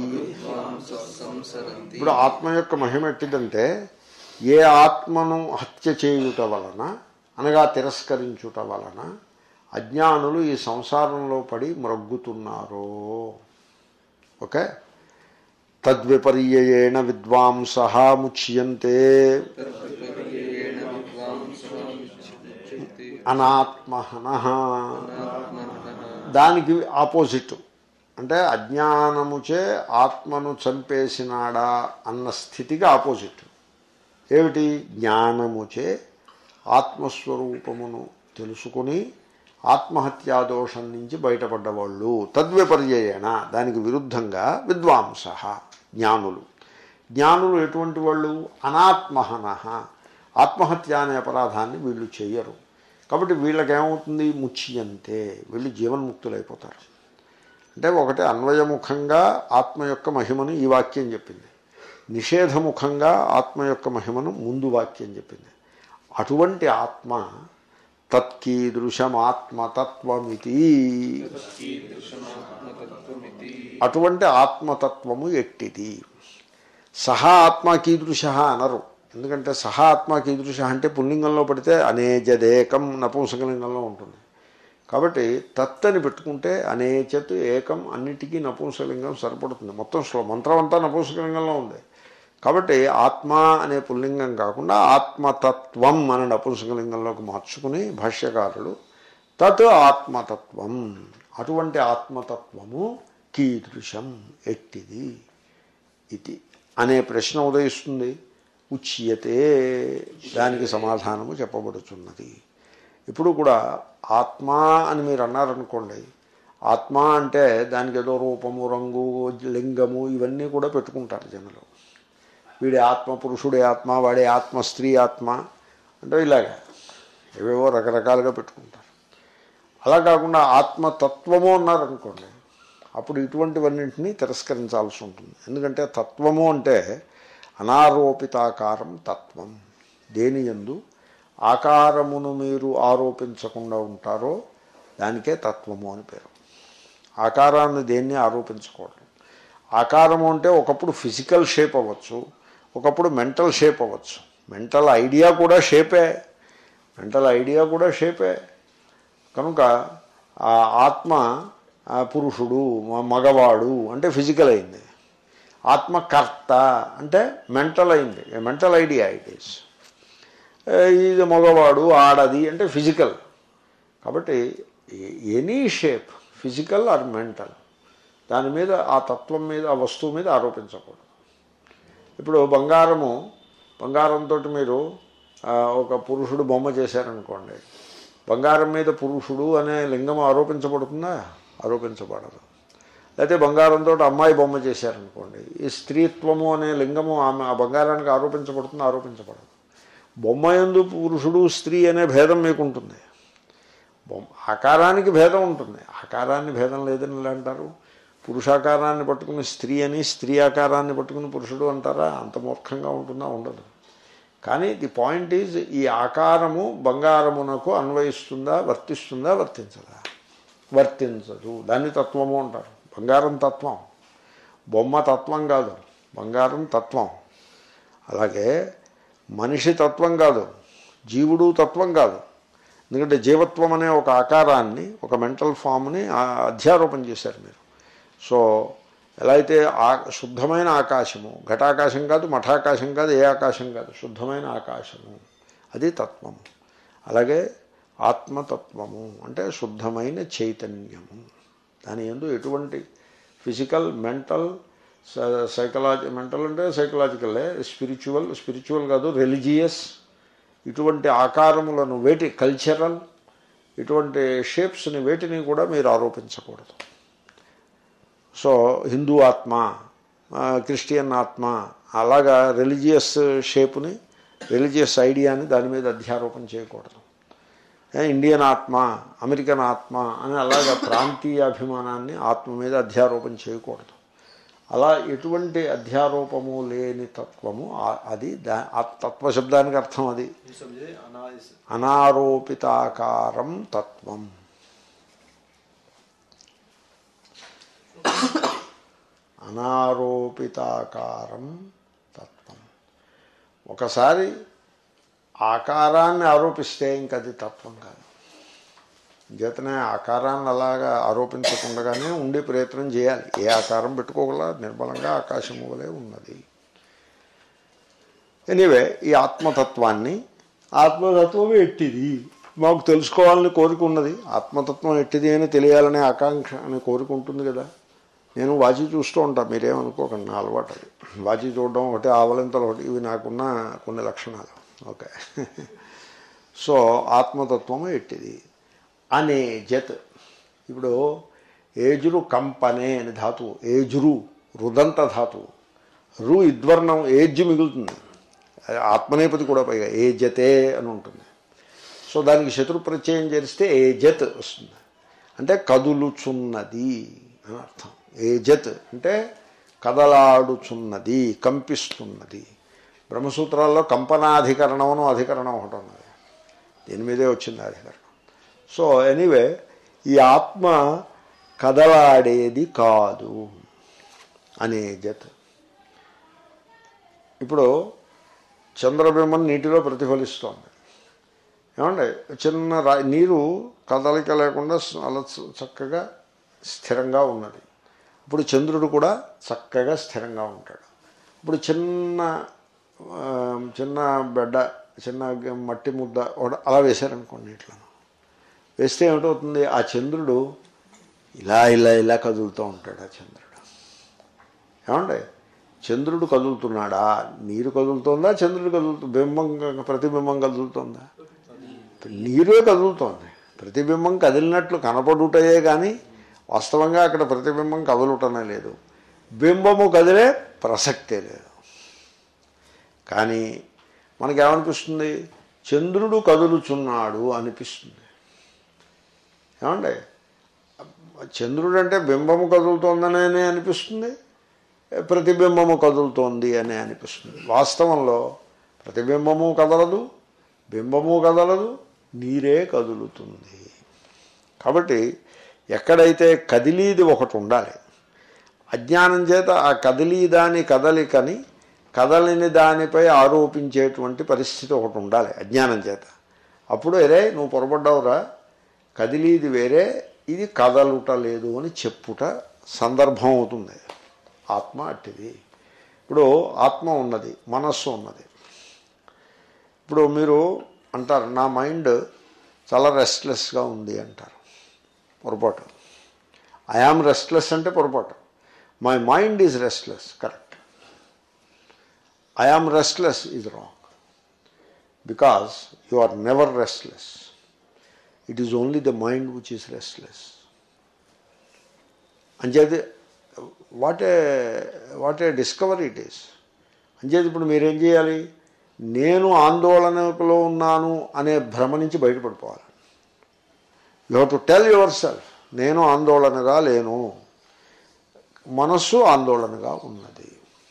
ఇప్పుడు ఆత్మ యొక్క మహిమ ఎట్టిదంటే ఏ ఆత్మను హత్య చేయుట వలన అనగా తిరస్కరించుట వలన అజ్ఞానులు ఈ సంసారంలో పడి మ్రగ్గుతున్నారో ఓకే తద్విపర్యేణ విద్వాంస ముచ్యంతే అనాత్మహన దానికి ఆపోజిట్ అంటే అజ్ఞానముచే ఆత్మను చంపేసినాడా అన్న స్థితికి ఆపోజిట్ ఏమిటి జ్ఞానముచే ఆత్మస్వరూపమును తెలుసుకుని ఆత్మహత్యాదోషం నుంచి బయటపడ్డవాళ్ళు తద్విపర్యేణ దానికి విరుద్ధంగా విద్వాంస జ్ఞానులు జ్ఞానులు ఎటువంటి వాళ్ళు అనాత్మహన ఆత్మహత్య అనే అపరాధాన్ని వీళ్ళు చెయ్యరు కాబట్టి వీళ్ళకి ఏమవుతుంది ముచ్యంతే వీళ్ళు జీవన్ముక్తులైపోతారు అంటే ఒకటి అన్వయముఖంగా ఆత్మ యొక్క మహిమను ఈ వాక్యం చెప్పింది నిషేధముఖంగా ఆత్మ యొక్క మహిమను ముందు వాక్యం చెప్పింది అటువంటి ఆత్మ తత్కీదృశమాత్మతత్వమితి అటువంటి ఆత్మతత్వము ఎట్టిది సహా ఆత్మ కీదృశ అనరు ఎందుకంటే సహా ఆత్మ కీదృశ అంటే పుల్లింగంలో పడితే అనేజదేకం నపుంసకలింగంలో ఉంటుంది కాబట్టి తత్ అని పెట్టుకుంటే అనేచత్ ఏకం అన్నిటికీ నపుంసకలింగం సరిపడుతుంది మొత్తం శ్లో మంత్రం అంతా నపుంసకలింగంలో ఉంది కాబట్టి ఆత్మ అనే పుల్లింగం కాకుండా ఆత్మతత్వం అనే నపుంసకలింగంలోకి మార్చుకుని భాష్యకారుడు తత్ ఆత్మతత్వం అటువంటి ఆత్మతత్వము కీదృశం ఎట్టిది ఇది అనే ప్రశ్న ఉదయిస్తుంది ఉచ్యతే దానికి సమాధానము చెప్పబడుతున్నది ఇప్పుడు కూడా ఆత్మ అని మీరు అన్నారనుకోండి ఆత్మ అంటే దానికి ఏదో రూపము రంగు లింగము ఇవన్నీ కూడా పెట్టుకుంటారు జనులు వీడి ఆత్మ పురుషుడి ఆత్మ వాడి ఆత్మ స్త్రీ ఆత్మ అంటే ఇలాగా ఏవేవో రకరకాలుగా పెట్టుకుంటారు అలా కాకుండా ఆత్మతత్వము అన్నారనుకోండి అప్పుడు ఇటువంటివన్నింటినీ తిరస్కరించాల్సి ఉంటుంది ఎందుకంటే తత్వము అంటే అనారోపితాకారం తత్వం దేని ఎందు ఆకారమును మీరు ఆరోపించకుండా ఉంటారో దానికే తత్వము అని పేరు ఆకారాన్ని దేన్ని ఆరోపించకూడదు ఆకారము అంటే ఒకప్పుడు ఫిజికల్ షేప్ అవ్వచ్చు ఒకప్పుడు మెంటల్ షేప్ అవ్వచ్చు మెంటల్ ఐడియా కూడా షేపే మెంటల్ ఐడియా కూడా షేపే కనుక ఆ ఆత్మ ఆ పురుషుడు మ- మగవాడు అంటే ఫిజికల్ అయింది ఆత్మకర్త అంటే మెంటల్ అయింది మెంటల్ ఐడియా ఇట్ ఈస్ ఇది మగవాడు ఆడది అంటే ఫిజికల్ కాబట్టి any shape physical or mental దాని మీద ఆ తత్వం మీద ఆ వస్తువు మీద ఆరోపించకూడదు ఇప్పుడు బంగారము బంగారంతో మీరు ఆ, ఒక పురుషుడు బొమ్మ చేశారనుకోండి బంగారం మీద పురుషుడు అనే లింగం ఆరోపించబడుతుందా ఆరోపించబడదు లేకపోతే బంగారంతో అమ్మాయి బొమ్మ చేశారనుకోండి ఈ స్త్రీత్వము అనే లింగము ఆమె ఆ బంగారానికి ఆరోపించబడుతుంది ఆరోపించబడదు బొమ్మ ఎందు పురుషుడు స్త్రీ అనే భేదం మీకు ఉంటుంది బొమ్మ ఆకారానికి భేదం ఉంటుంది ఆకారాన్ని భేదం లేదని ఇలా అంటారు పురుషాకారాన్ని పట్టుకుని స్త్రీ అని స్త్రీ ఆకారాన్ని పట్టుకుని పురుషుడు అంటారా అంత మూర్ఖంగా ఉంటుందా ఉండదు కానీ ది పాయింట్ ఈజ్ ఈ ఆకారము బంగారమునకు అన్వయిస్తుందా వర్తిస్తుందా వర్తించదా వర్తించదు దాన్ని తత్వము అంటారు బంగారం తత్వం బొమ్మ తత్వం కాదు బంగారం తత్వం అలాగే మనిషి తత్వం కాదు జీవుడు తత్వం కాదు ఎందుకంటే జీవత్వం అనే ఒక ఆకారాన్ని ఒక మెంటల్ ఫామ్ని ఆ- అధ్యారోపణ చేశారు మీరు సో ఎలా అయితే ఆ శుద్ధమైన ఆకాశము ఘటాకాశం కాదు మఠాకాశం కాదు ఏ ఆకాశం కాదు శుద్ధమైన ఆకాశము అది తత్వము అలాగే ఆత్మతత్వము అంటే శుద్ధమైన చైతన్యము దాని ఎందు ఎటువంటి ఫిజికల్ మెంటల్ సైకలాజీ మెంటల్ అంటే సైకలాజికల్లే స్పిరిచువల్ స్పిరిచువల్ కాదు రిలీజియస్ ఇటువంటి ఆకారములను వేటి కల్చరల్ ఇటువంటి షేప్స్ని వేటిని కూడా మీరు ఆరోపించకూడదు సో హిందూ ఆత్మ ఆ, క్రిస్టియన్ ఆత్మ అలాగా రిలీజియస్ షేప్ని రిలీజియస్ ఐడియాని దాని మీద అధ్యారోపణ చేయకూడదు ఏ, ఇండియన్ ఆత్మ అమెరికన్ ఆత్మ అని అలాగా ప్రాంతీయ అభిమానాన్ని ఆత్మ మీద అధ్యారోపణ చేయకూడదు అలా ఎటువంటి అధ్యారోపము లేని తత్వము ఆ- అది దా ఆ తత్వ శబ్దానికి అర్థం అది ये समझे अनाइस అనారోపితాకారం తత్వం అనారోపితాకారం తత్వం ఒకసారి ఆకారాన్ని ఆరోపిస్తే ఇంక అది తత్వం కాదు చేతనే ఆకారాన్ని అలాగా ఆరోపించకుండగానే ఉండే ప్రయత్నం చేయాలి ఏ ఆకారం పెట్టుకోగల నిర్మలంగా ఆకాశము వలె ఉన్నది ఎనీవే ఈ ఆత్మతత్వాన్ని ఆత్మతత్వం ఎట్టిది మాకు తెలుసుకోవాలని కోరిక ఉన్నది ఆత్మతత్వం ఎట్టిది అని తెలియాలనే ఆకాంక్ష అని కోరిక ఉంటుంది కదా నేను వాచి చూస్తూ ఉంటాను మీరేమనుకోకండి నా అలవాటు అది వాచి చూడడం ఒకటి ఆవలింతలు ఒకటి ఇవి నాకున్న కొన్ని లక్షణాలు ఓకే సో ఆత్మతత్వము ఎట్టిది అనే జత్ ఇప్పుడు ఏజురు కంపనే అని ధాతువు ఏజురు రుదంత ధాతువు రు ఇద్వర్ణం ఏజ్ మిగులుతుంది అది ఆత్మనేపతి కూడా పైగా ఏ జతే అని ఉంటుంది సో దానికి శత్రు ప్రత్యయం చేస్తే ఏ జత్ వస్తుంది అంటే కదులుచున్నది అని అర్థం ఏ జత్ అంటే కదలాడుచున్నది కంపిస్తున్నది బ్రహ్మసూత్రాల్లో కంపనాధికరణం అను అధికరణం ఒకటి ఉన్నది దీని మీదే వచ్చింది అధికరణం సో ఎనీవే ఈ ఆత్మ కదలాడేది కాదు అనే జత్ ఇప్పుడు చంద్రబింబం నీటిలో ప్రతిఫలిస్తోంది ఏమండి చిన్న రా నీరు కదలిక లేకుండా అలా చ- చక్కగా స్థిరంగా ఉన్నది ఇప్పుడు చంద్రుడు కూడా చక్కగా స్థిరంగా ఉంటాడు ఇప్పుడు చిన్న ఆ, చిన్న బెడ్డ చిన్న గ- మట్టి ముద్ద ఒకటి అలా వేశారనుకోండి నీటిలో వేస్తే ఏమిటవుతుంది ఆ చంద్రుడు ఇలా ఇలా ఇలా కదులుతూ ఉంటాడు ఆ చంద్రుడు ఏమండి చంద్రుడు కదులుతున్నాడా నీరు కదులుతోందా చంద్రుడు కదులుతూ బింబం ప్రతిబింబం కదులుతోందా నీరే కదులుతోంది ప్రతిబింబం కదిలినట్లు కనపడుటయే కానీ వాస్తవంగా అక్కడ ప్రతిబింబం కదులుటనే లేదు బింబము కదిలే ప్రసక్తే లేదు కానీ మనకేమనిపిస్తుంది చంద్రుడు కదులుచున్నాడు అనిపిస్తుంది ఏమండి చంద్రుడు అంటే బింబము కదులుతోందనే అనిపిస్తుంది ప్రతిబింబము కదులుతోంది అని అనిపిస్తుంది వాస్తవంలో ప్రతిబింబము కదలదు బింబము కదలదు నీరే కదులుతుంది కాబట్టి ఎక్కడైతే కదిలీది ఒకటి ఉండాలి అజ్ఞానం చేత ఆ కదిలీ దాని కదలికని కదలిని దానిపై ఆరోపించేటువంటి పరిస్థితి ఒకటి ఉండాలి అజ్ఞానం చేత అప్పుడు అరే నువ్వు పొరపడ్డావురా కదిలీది వేరే ఇది కదలుట లేదు అని చెప్పుట సందర్భం అవుతుంది ఆత్మ అట్టిది ఇప్పుడు ఆత్మ ఉన్నది మనస్సు ఉన్నది ఇప్పుడు మీరు అంటారు నా మైండ్ చాలా రెస్ట్లెస్గా ఉంది అంటారు పొరపాటు ఐ ఆమ్ రెస్ట్లెస్ అంటే పొరపాటు my mind is restless correct I am restless is wrong because you are never restless it is only the mind which is restless అంచేది what a what a discovery it is అంచేది ఇప్పుడు మీరేం చేయాలి నేను ఆందోళనలో ఉన్నాను అనే భ్రమ నుంచి బయటపడిపోవాలి you have to tell yourself నేను ఆందోళనగా లేను మనస్సు ఆందోళనగా ఉన్నది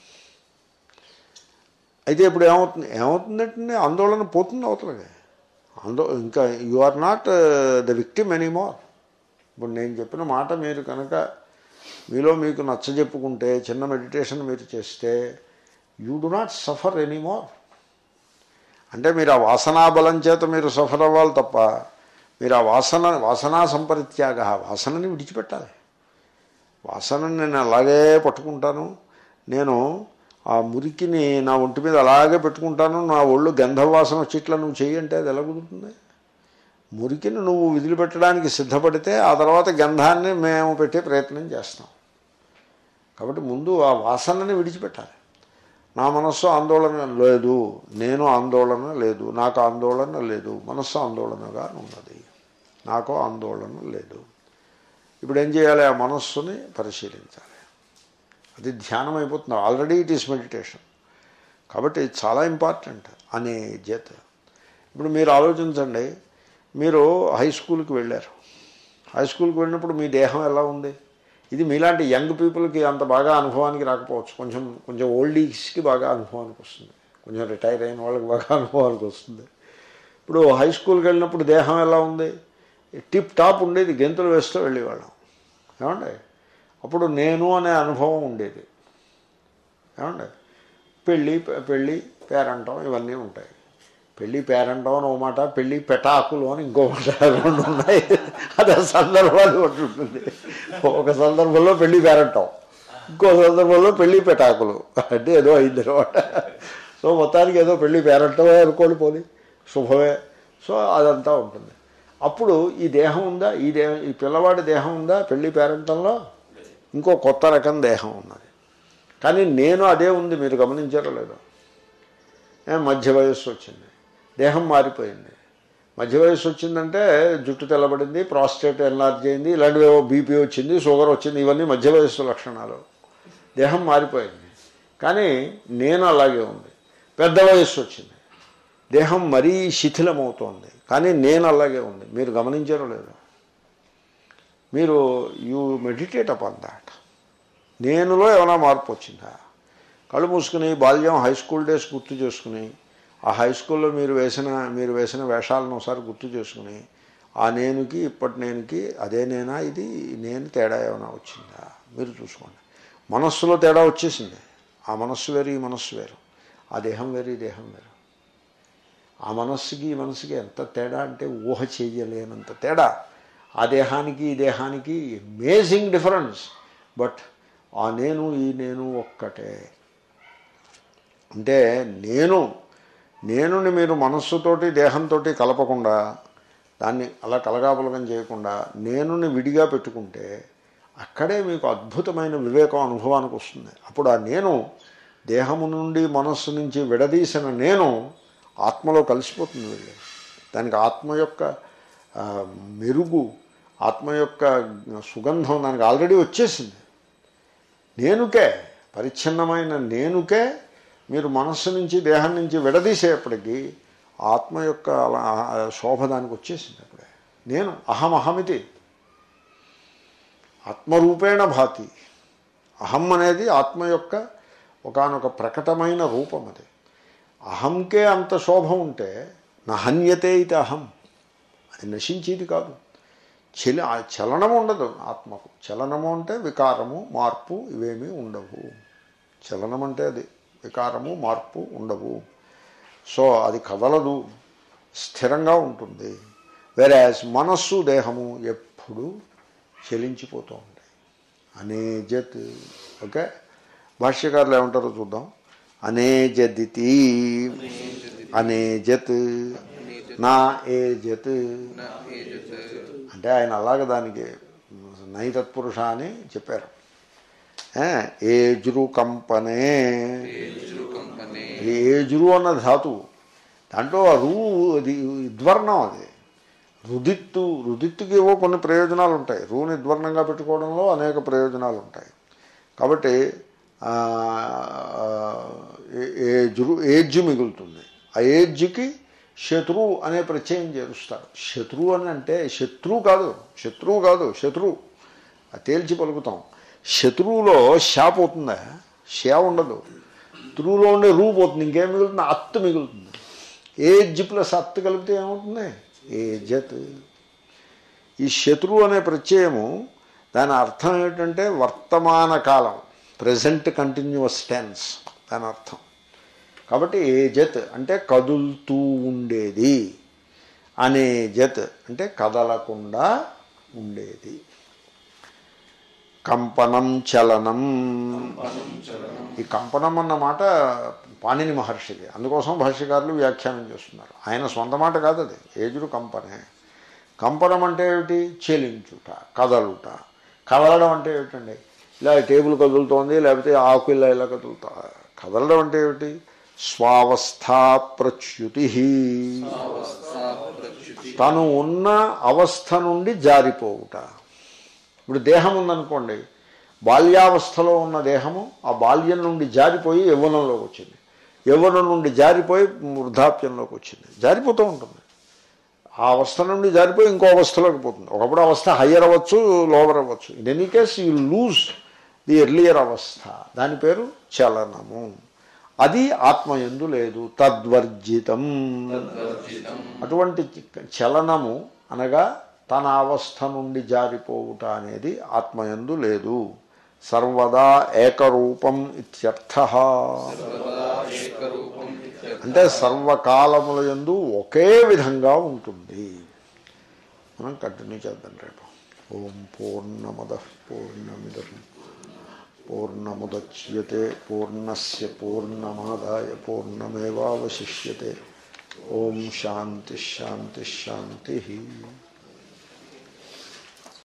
అయితే ఇప్పుడు ఏమవుతుంది ఏమవుతుందంటే ఆందోళన పోతుంది అవతలగా ఆందో ఇంకా you are not the victim anymore ఇప్పుడు నేను చెప్పిన మాట మీరు కనుక మీలో మీకు నచ్చజెప్పుకుంటే చిన్న మెడిటేషన్ మీరు చేస్తే you do not suffer anymore అంటే మీరు ఆ వాసనా బలం చేత మీరు సఫర్ అవ్వాలి తప్ప మీరు ఆ వాసన వాసనా సంపరిత్యాగ వాసనని విడిచిపెట్టాలి వాసనని నేను అలాగే పట్టుకుంటాను నేను ఆ మురికిని నా ఒంటి మీద అలాగే పెట్టుకుంటాను నా ఒళ్ళు గంధ వాసన వచ్చి ఇట్లా నువ్వు చెయ్యంటే అది ఎలా కుదురుతుంది మురికిని నువ్వు వదిలిపెట్టడానికి సిద్ధపడితే ఆ తర్వాత గంధాన్ని మేము పెట్టే ప్రయత్నం చేస్తాం కాబట్టి ముందు ఆ వాసనని విడిచిపెట్టాలి నా మనస్సు ఆందోళన లేదు నేను ఆందోళన లేదు నాకు ఆందోళన లేదు మనస్సు ఆందోళనగా ఉన్నది నాకు ఆందోళన లేదు ఇప్పుడు ఏం చేయాలి ఆ మనస్సుని పరిశీలించాలి అది ధ్యానం అయిపోతుంది ఆల్రెడీ ఇట్ ఈస్ మెడిటేషన్ కాబట్టి ఇది చాలా ఇంపార్టెంట్ అనే చేత ఇప్పుడు మీరు ఆలోచించండి మీరు హై స్కూల్కి వెళ్ళారు హై స్కూల్కి వెళ్ళినప్పుడు మీ దేహం ఎలా ఉంది ఇది మీలాంటి యంగ్ పీపుల్కి అంత బాగా అనుభవానికి రాకపోవచ్చు కొంచెం కొంచెం ఓల్డీస్కి బాగా అనుభవానికి వస్తుంది కొంచెం రిటైర్ అయిన వాళ్ళకి బాగా అనుభవానికి వస్తుంది ఇప్పుడు హై స్కూల్కి వెళ్ళినప్పుడు దేహం ఎలా ఉంది టిప్ టాప్ ఉండేది గెంతులు వేస్తూ వెళ్ళేవాళ్ళం ఏమండి అప్పుడు నేను అనే అనుభవం ఉండేది ఏమండి పెళ్ళి పెళ్ళి పేరంటం ఇవన్నీ ఉంటాయి పెళ్ళి పేరంటం అని ఒక మాట పెళ్ళి పెటాకులు అని ఇంకో మాట రెండు ఉన్నాయి అది ఆ సందర్భాలు ఒకటి ఉంటుంది ఒక సందర్భంలో పెళ్ళి పేరంటం ఇంకో సందర్భంలో పెళ్ళి పెటాకులు అంటే ఏదో అయింది అనమాట సో మొత్తానికి ఏదో పెళ్ళి పేరంటమే అనుకోండి పోని శుభమే సో అదంతా ఉంటుంది అప్పుడు ఈ దేహం ఉందా ఈ దేహం ఈ పిల్లవాడి దేహం ఉందా పెళ్ళి పేరంటంలో ఇంకో కొత్త రకం దేహం ఉన్నది కానీ నేను అదే ఉంది మీరు గమనించారో లేదో ఏ, మధ్య వయస్సు వచ్చింది దేహం మారిపోయింది మధ్య వయస్సు వచ్చిందంటే జుట్టు తెల్లబడింది ప్రాస్టేట్ ఎన్లార్జ్ అయింది ఇలాంటివేవో బీపీ వచ్చింది షుగర్ వచ్చింది ఇవన్నీ మధ్య వయస్సు లక్షణాలు దేహం మారిపోయింది కానీ నేను అలాగే ఉంది పెద్ద వయస్సు వచ్చింది దేహం మరీ శిథిలమవుతోంది కానీ నేను అలాగే ఉంది మీరు గమనించారో లేదో మీరు యూ మెడిటేట్ అపాన్ దాట్ నేనులో ఏమైనా మార్పు వచ్చిందా కళ్ళు మూసుకుని బాల్యం హై స్కూల్ డేస్ గుర్తు చేసుకుని ఆ హై స్కూల్లో మీరు వేసిన మీరు వేసిన వేషాలను ఒకసారి గుర్తు చేసుకుని ఆ నేనుకి ఇప్పటి నేనుకి అదే నేనా ఇది నేను తేడా ఏమైనా వచ్చిందా మీరు చూసుకోండి మనస్సులో తేడా వచ్చేసింది ఆ మనస్సు వేరు ఈ మనస్సు వేరు ఆ దేహం వేరు ఈ దేహం వేరు ఆ మనస్సుకి ఈ మనస్సుకి ఎంత తేడా అంటే ఊహ చేయలేనంత తేడా ఆ దేహానికి ఈ దేహానికి అమేజింగ్ డిఫరెన్స్ బట్ ఆ నేను ఈ నేను ఒక్కటే అంటే నేను నేనుని మీరు మనస్సుతోటి దేహంతో కలపకుండా దాన్ని అలా కలగాపులగం చేయకుండా నేనుని విడిగా పెట్టుకుంటే అక్కడే మీకు అద్భుతమైన వివేకం అనుభవానికి వస్తుంది అప్పుడు ఆ నేను దేహము నుండి మనస్సు నుంచి విడదీసిన నేను ఆత్మలో కలిసిపోతుంది వెళ్ళి దానికి ఆత్మ యొక్క ఆ, మెరుగు ఆత్మ యొక్క సుగంధం దానికి ఆల్రెడీ వచ్చేసింది నేనుకే పరిచ్ఛిన్నమైన నేనుకే మీరు మనస్సు నుంచి దేహం నుంచి విడదీసేపటికి ఆత్మ యొక్క అలా శోభ దానికి వచ్చేసింది అప్పుడే నేను అహం అహమితి ఆత్మరూపేణ భాతి అహం అనేది ఆత్మ యొక్క ఒకానొక ప్రకటమైన రూపం అది అహంకే అంత శోభ ఉంటే నహన్యతే ఇది అహం అది నశించేది కాదు చలి ఆ చలనం ఉండదు ఆత్మకు చలనము అంటే వికారము మార్పు ఇవేమీ ఉండవు చలనం అంటే అది వికారము మార్పు ఉండవు సో అది కదలదు స్థిరంగా ఉంటుంది వెరాజ్ మనస్సు దేహము ఎప్పుడు చెలించిపోతూ ఉంటాయి అనేజత్ ఓకే భాష్యకారులు ఏమంటారో చూద్దాం అనేజదితి అనేజత్ నా ఏజత్ అంటే ఆయన అలాగ దానికి నైతత్పురుష అని చెప్పారు ఏ, ఏజురు కంపనే ఇది ఏజురు అన్న ధాతువు దాంట్లో ఆ రూ అది ఉద్వర్ణం అది రుదిత్తు రుదిత్తుకి ఏవో కొన్ని ప్రయోజనాలు ఉంటాయి రూని ఉద్వర్ణంగా పెట్టుకోవడంలో అనేక ప్రయోజనాలు ఉంటాయి కాబట్టి ఆ, ఏ- ఏజురు ఏజ్ మిగులుతుంది ఆ ఏజ్కి శత్రువు అనే ప్రత్యయం చేరుస్తారు శత్రువు అని అంటే శత్రువు కాదు శత్రువు కాదు శత్రువు అది తేల్చి పలుకుతాం శత్రువులో షా పోతుందా షా ఉండదు త్రూలో ఉండే రూ పోతుంది ఇంకేం మిగులుతుంది అత్తు మిగులుతుంది ఏజ్ ప్లస్ అత్తు కలిపితే ఏమవుతుంది ఏజత్ ఈ శత్రువు అనే ప్రత్యయము దాని అర్థం ఏమిటంటే వర్తమాన కాలం ప్రజెంట్ కంటిన్యూస్ టెన్స్ దాని అర్థం కాబట్టి ఏ జత్ అంటే కదులుతూ ఉండేది అనే జత్ అంటే కదలకుండా ఉండేది కంపనం చలనం ఈ కంపనం అన్న మాట పాణిని మహర్షిది అందుకోసం భాష్యకారులు వ్యాఖ్యానం చేస్తున్నారు ఆయన సొంత మాట కాదు అది ఏజుడు కంపనే కంపనం అంటే ఏమిటి చెలించుట కదలుట కదలడం అంటే ఏమిటండి ఇలా టేబుల్ కదులుతోంది లేకపోతే ఆకు ఇలా ఇలా కదులుతా కదలడం అంటే ఏమిటి స్వావస్థా ప్రచ్యుతి తను ఉన్న అవస్థ నుండి జారిపోవుట ఇప్పుడు దేహం ఉందనుకోండి బాల్యావస్థలో ఉన్న దేహము ఆ బాల్యం నుండి జారిపోయి యవ్వనంలోకి వచ్చింది యవ్వనం నుండి జారిపోయి వృద్ధాప్యంలోకి వచ్చింది జారిపోతూ ఉంటుంది ఆ అవస్థ నుండి జారిపోయి ఇంకో అవస్థలోకి పోతుంది ఒకప్పుడు అవస్థ హయ్యర్ అవ్వచ్చు లోవర్ అవ్వచ్చు in any case you lose the earlier అవస్థ దాని పేరు చలనము అది ఆత్మయందు లేదు తద్వర్జితం అటువంటి చలనము అనగా తన అవస్థ నుండి జారిపోవుట అనేది ఆత్మయందు లేదు సర్వదా ఏకరూపం ఇత్యర్థ అంటే సర్వకాలముల యందు ఒకే విధంగా ఉంటుంది మనం కంటిన్యూ చేద్దాం రేపు ఓం పూర్ణమద పూర్ణమిదం పూర్ణముద్యతే పూర్ణస్ పూర్ణమాదాయ పూర్ణమేవాశిష్యతే ఓం శాంతి శాంతి శాంతి